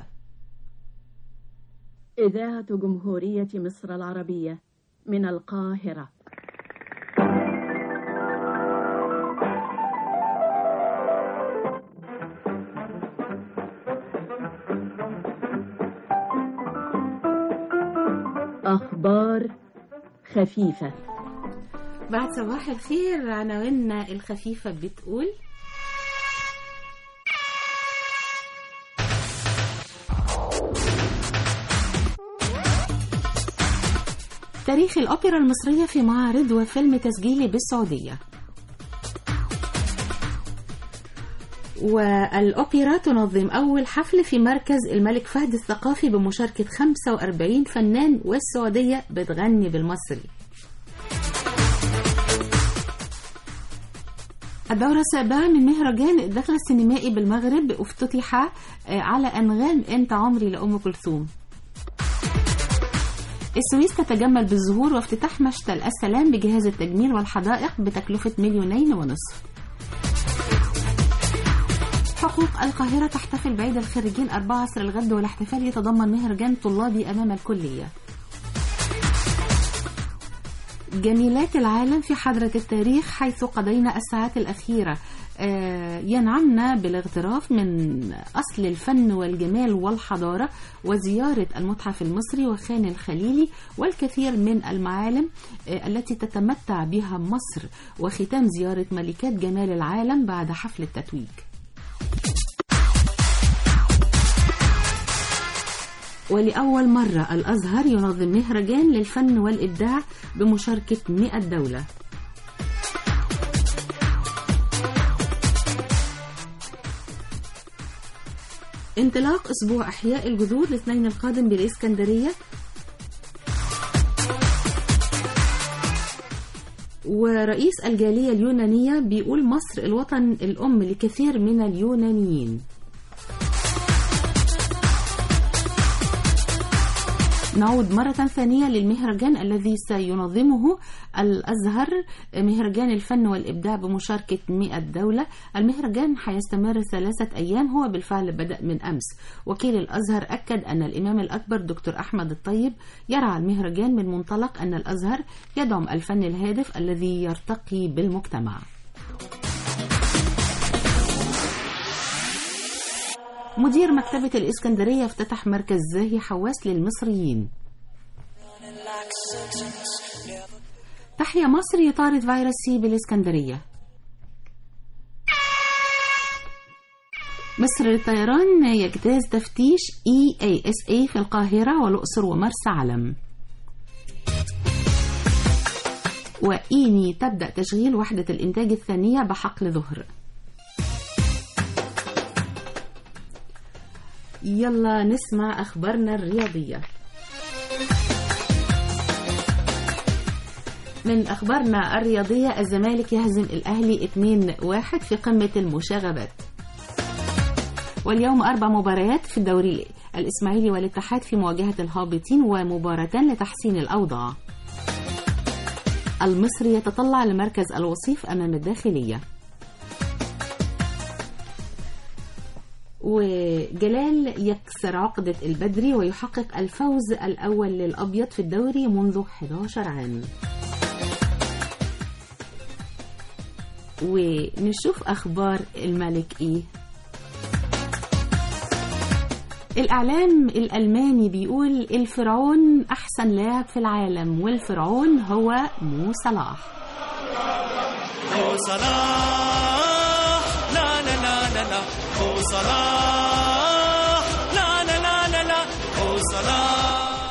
إذاعة جمهورية مصر العربية من القاهرة أخبار خفيفة بعد صباح الخير عناويننا الخفيفة بتقول تاريخ الأوبرا المصرية في معارض وفيلم تسجيلي بالسعودية والأوبرا تنظم أول حفل في مركز الملك فهد الثقافي بمشاركة 45 فنان والسعودية بتغني بالمصري الدورة السابعة من مهرجان الدخل السينمائي بالمغرب افتتح آه، على أنغام أنت عمري لأم كلثوم السويس تتجمل بالزهور وافتتاح مشتل السلام بجهاز التجميل والحدائق بتكلفة مليونين ونصف حقوق القاهرة تحتفل بعيد الخريجين أربعة عصر الغد والاحتفال يتضمن مهرجان طلابي أمام الكلية جميلات العالم في حضرة التاريخ حيث قضينا الساعات الأخيرة آه، ينعمنا بالاغتراف من أصل الفن والجمال والحضارة وزيارة المتحف المصري وخان الخليلي والكثير من المعالم آه، التي تتمتع بها مصر وختام زيارة ملكات جمال العالم بعد حفل التتويج ولأول مرة الأزهر ينظم مهرجان للفن والإبداع بمشاركة 100 دولة انطلاق أسبوع أحياء الجذور الاثنين القادم بالإسكندرية ورئيس الجالية اليونانية بيقول مصر الوطن الأم لكثير من اليونانيين نعود مرة ثانية للمهرجان الذي سينظمه الأزهر مهرجان الفن والإبداع بمشاركة 100 دولة المهرجان هيستمر ثلاثة أيام هو بالفعل بدأ من أمس وكيل الأزهر أكد أن الإمام الأكبر دكتور أحمد الطيب يرعى المهرجان من منطلق أن الأزهر يدعم الفن الهادف الذي يرتقي بالمجتمع مدير مكتبة الإسكندرية افتتح مركز زاهي حواس للمصريين تحيا مصر يطارد فيروس سي بالإسكندرية مصر للطيران يجتاز تفتيش EASA في القاهرة والأقصر ومرسى علم وإيني تبدأ تشغيل وحدة الإنتاج الثانية بحقل ظهر يلا نسمع أخبارنا الرياضية من أخبارنا الرياضية الزمالك يهزم الأهلي 2-1 في قمة المشاغبات واليوم أربع مباريات في الدوري الإسماعيلي والاتحاد في مواجهة الهابطين ومباراتان لتحسين الأوضاع المصري يتطلع لمركز الوصيف أمام الداخلية وجلال يكسر عقدة البدري ويحقق الفوز الأول للأبيض في الدوري منذ 11 عام ونشوف أخبار الملك إيه الإعلام الألماني بيقول الفرعون أحسن لاعب في العالم والفرعون هو مو صلاح هو صلاح لا لا لا لا لا هو صلاح لا لا لا لا لا هو صلاح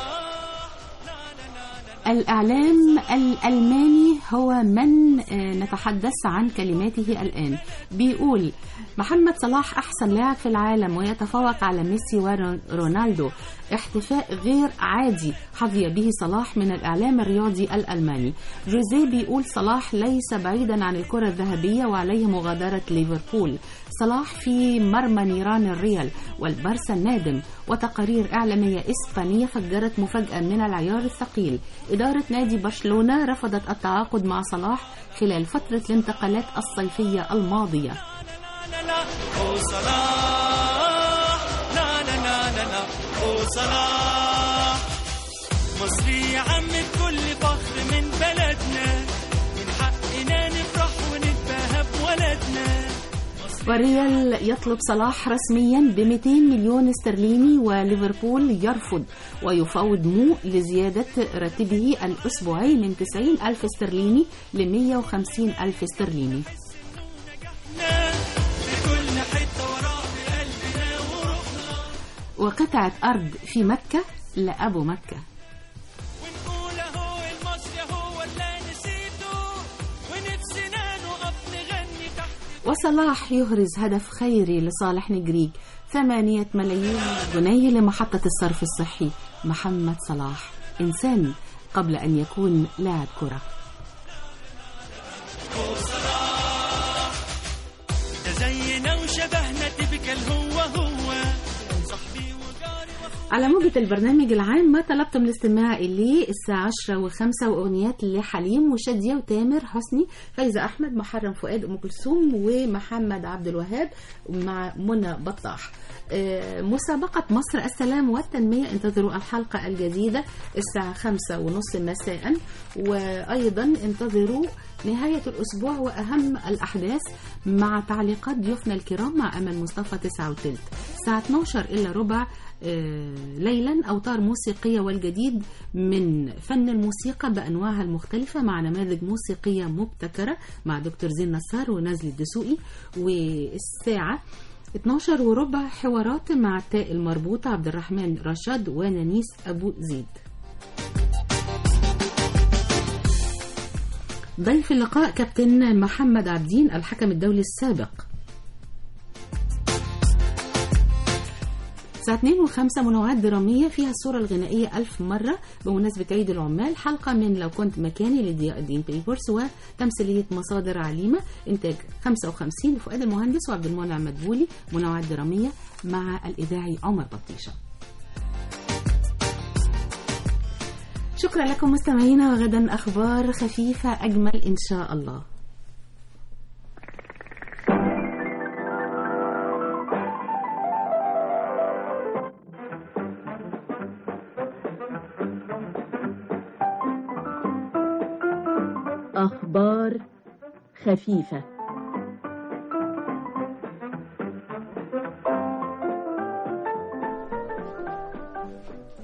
الإعلام الألماني هو من آه، نتحدث عن كلماته الآن بيقول محمد صلاح أحسن لاعب في العالم ويتفوق على ميسي ورونالدو احتفاء غير عادي حظي به صلاح من الإعلام الرياضي الألماني جوزيه بيقول صلاح ليس بعيدا عن الكرة الذهبية وعليه مغادرة ليفربول صلاح في مرمى نيران الريال والبارسا النادم وتقارير إعلامية إسبانية فجرت مفاجأة من العيار الثقيل إدارة نادي برشلونة رفضت التعاقد مع صلاح خلال فترة الانتقالات الصيفية الماضية لا لا هو صلاح لا لا لا لا لا هو صلاح مصري يا عم بكل فخر من بلدنا من حقنا نفرح ونتباهى بولدنا والريال يطلب صلاح رسميا ب 200 مليون استرليني وليفربول يرفض ويفاوض مو لزيادة راتبه الأسبوعي من 90 ألف استرليني ل 150 ألف استرليني كل حتة وراه بقلبنا وروحنا وقطعة أرض في مكة لأبو مكة ونقول اهو المصري هو اللي نسيته ونفسنا نقف نغني تحت وصلاح يهرز هدف خيري لصالح نجريج ثمانية ملايين جنيه لمحطة الصرف الصحي محمد صلاح إنسان قبل أن يكون لاعب كرة ده زينا وشبهنا تبكل هو هو صاحبي وجاري على موجة البرنامج العام ما طلبتم الاستماع إليه الساعة 10 وخمسة وأغنيات لحليم وشادية وتامر حسني فايزة أحمد محرم فؤاد أم كلثوم ومحمد عبد الوهاب مع منى بطاح آه، مسابقة مصر السلام والتنمية انتظروا الحلقة الجديدة الساعة خمسة ونص مساء وأيضا انتظروا نهاية الأسبوع وأهم الأحداث مع تعليقات ضيوفنا الكرام مع أمل مصطفى تسعة وتلت الساعة 12 إلا ربع آه، ليلا أوتار موسيقية والجديد من فن الموسيقى بأنواعها المختلفة مع نماذج موسيقية مبتكرة مع دكتور زين نصار ونزل الدسوقي والساعة 12 وربع حوارات مع التاء المربوطة عبد الرحمن رشاد ونانيس أبو زيد ضيف اللقاء كابتن محمد عبدين الحكم الدولي السابق الساعة 2 و5 منوعات درامية فيها الصورة الغنائية ألف مرة بمناسبة عيد العمال حلقة من لو كنت مكاني لضياء الدين بيبرس وتمثيلية مصادر عليمة إنتاج 55 لفؤاد المهندس وعبد المنعم مدبولي منوعات درامية مع الإذاعي عمر بطيشة شكرا لكم مستمعينا وغدا أخبار خفيفة أجمل إن شاء الله أخبار خفيفة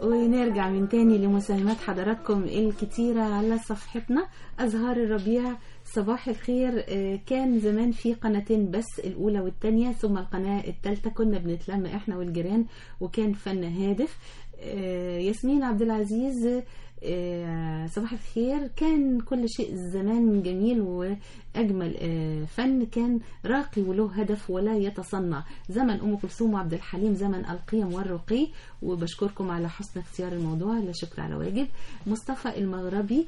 ونرجع من تاني لمساهمات حضراتكم الكتيرة على صفحتنا أزهار الربيع صباح الخير آه، كان زمان في قناتين بس الأولى والتانية ثم القناة التالتة كنا بنتلم إحنا والجيران وكان فن هادف آه، ياسمين عبد العزيز آه، صباح الخير كان كل شيء زمان جميل وأجمل آه، فن كان راقي وله هدف ولا يتصنع زمن أم كلثوم وعبد الحليم زمن القيم والرقي وبشكركم على حسن اختيار الموضوع لا شكر على واجب مصطفى المغربي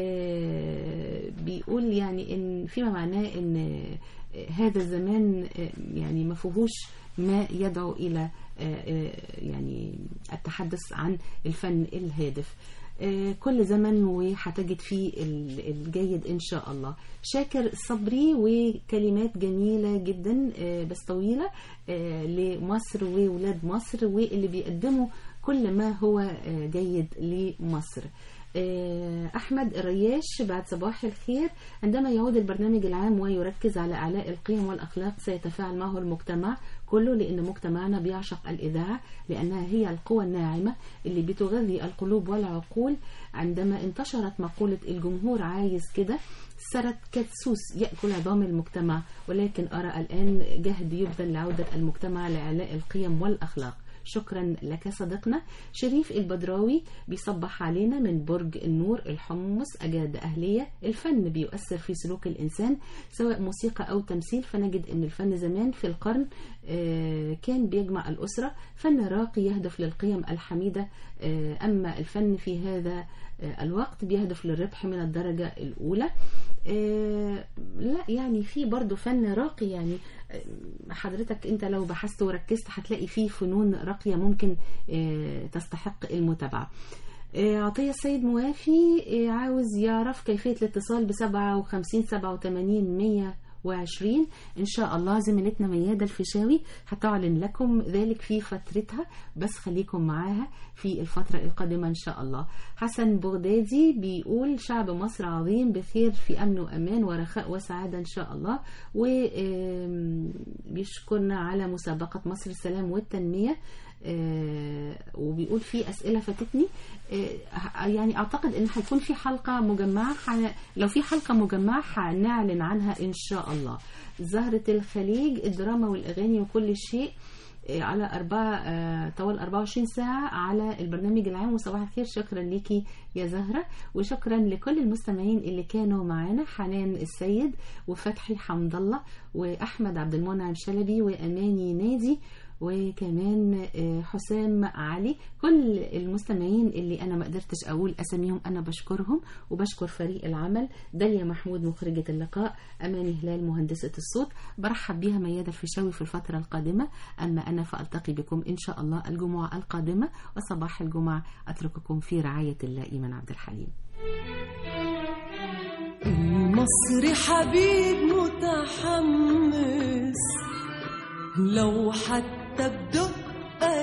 آه، بيقول يعني إن فيما معناه إن آه، هذا الزمان آه، يعني ما فيهوش ما يدعو إلى آه، آه، يعني التحدث عن الفن الهادف آه، كل زمن وهتجد فيه ال- الجيد إن شاء الله شاكر صبري وكلمات جميلة جدا آه، بس طويلة آه، لمصر وولاد مصر واللي بيقدموا كل ما هو آه، جيد لمصر آه، أحمد الرياش بعد صباح الخير عندما يعود البرنامج العام ويركز على أعلاء القيم والأخلاق سيتفاعل معه المجتمع كله لأن مجتمعنا بيعشق الإذاعة لأنها هي القوى الناعمة اللي بتغذي القلوب والعقول عندما انتشرت مقولة الجمهور عايز كده سرت كتسوس يأكل عظام المجتمع ولكن أرى الآن جهد يبذل لعودة المجتمع لإعلاء القيم والأخلاق شكرا لك صديقنا شريف البدراوي بيصبح علينا من برج النور الحمص أجاد أهلية الفن بيؤثر في سلوك الإنسان سواء موسيقى أو تمثيل فنجد أن الفن زمان في القرن آه، كان بيجمع الأسرة فن راقي يهدف للقيم الحميدة آه، أما الفن في هذا آه، الوقت بيهدف للربح من الدرجة الأولى آه، لا يعني في برضو فن راقي يعني آه، حضرتك انت لو بحثت وركزت هتلاقي فيه فنون راقية ممكن آه، تستحق المتابعة آه، عطية السيد موافي آه، عاوز يعرف كيفية الاتصال ب 57 87 120 إن شاء الله زميلتنا ميادة الفيشاوي هتعلن لكم ذلك في فترتها بس خليكم معاها في الفترة القادمة إن شاء الله حسن بغدادي بيقول شعب مصر عظيم بخير في أمن وأمان ورخاء وسعادة إن شاء الله وبيشكرنا على مسابقة مصر السلام والتنمية آه، وبيقول في أسئلة فاتتني آه، يعني أعتقد إن هيكون في حلقة مجمعة ح- لو في حلقة مجمعة هنعلن عنها إن شاء الله زهرة الخليج الدراما والأغاني وكل شيء آه، على أربعة آه، طوال 24 ساعة على البرنامج العام وصباح الخير شكرا ليكي يا زهرة وشكرا لكل المستمعين اللي كانوا معانا حنان السيد وفتحي حمد الله وأحمد عبد المنعم شلبي وأماني نادي وكمان آه، حسام علي كل المستمعين اللي انا ما قدرتش اقول اساميهم انا بشكرهم وبشكر فريق العمل داليا محمود مخرجة اللقاء اماني هلال مهندسة الصوت برحب بيها ميادة الفيشاوي في الفترة القادمة اما انا فالتقي بكم ان شاء الله الجمعة القادمة وصباح الجمعة اترككم في رعاية الله ايمن عبد الحليم المصري حبيب متحمس لو حتى بدقة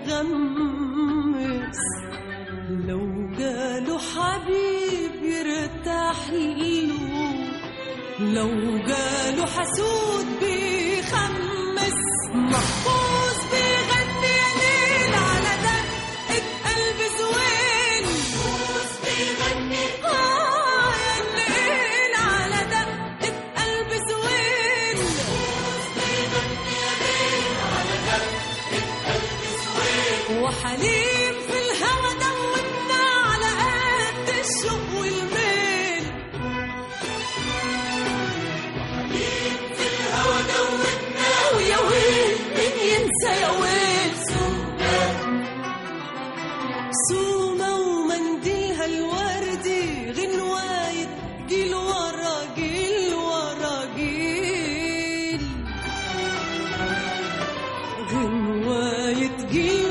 يغمس لو جاله حبيب يرتاح له لو جاله حسود بيخمس محفوظ بيغني يا ليل على دقة قلب زوين محفوظ بيغني آه يا ليل على دقة قلب زوين محفوظ بيغني يا ليل على دقة قلب زوين وحليم في الهوى دوبنا على قد الشوق والميل في الهوى دوبنا ويا ويل مين ينسى يا ويل سومة ومنديلها الوردي غنواية جيل ورا جيل ورا جيل غنواية جيل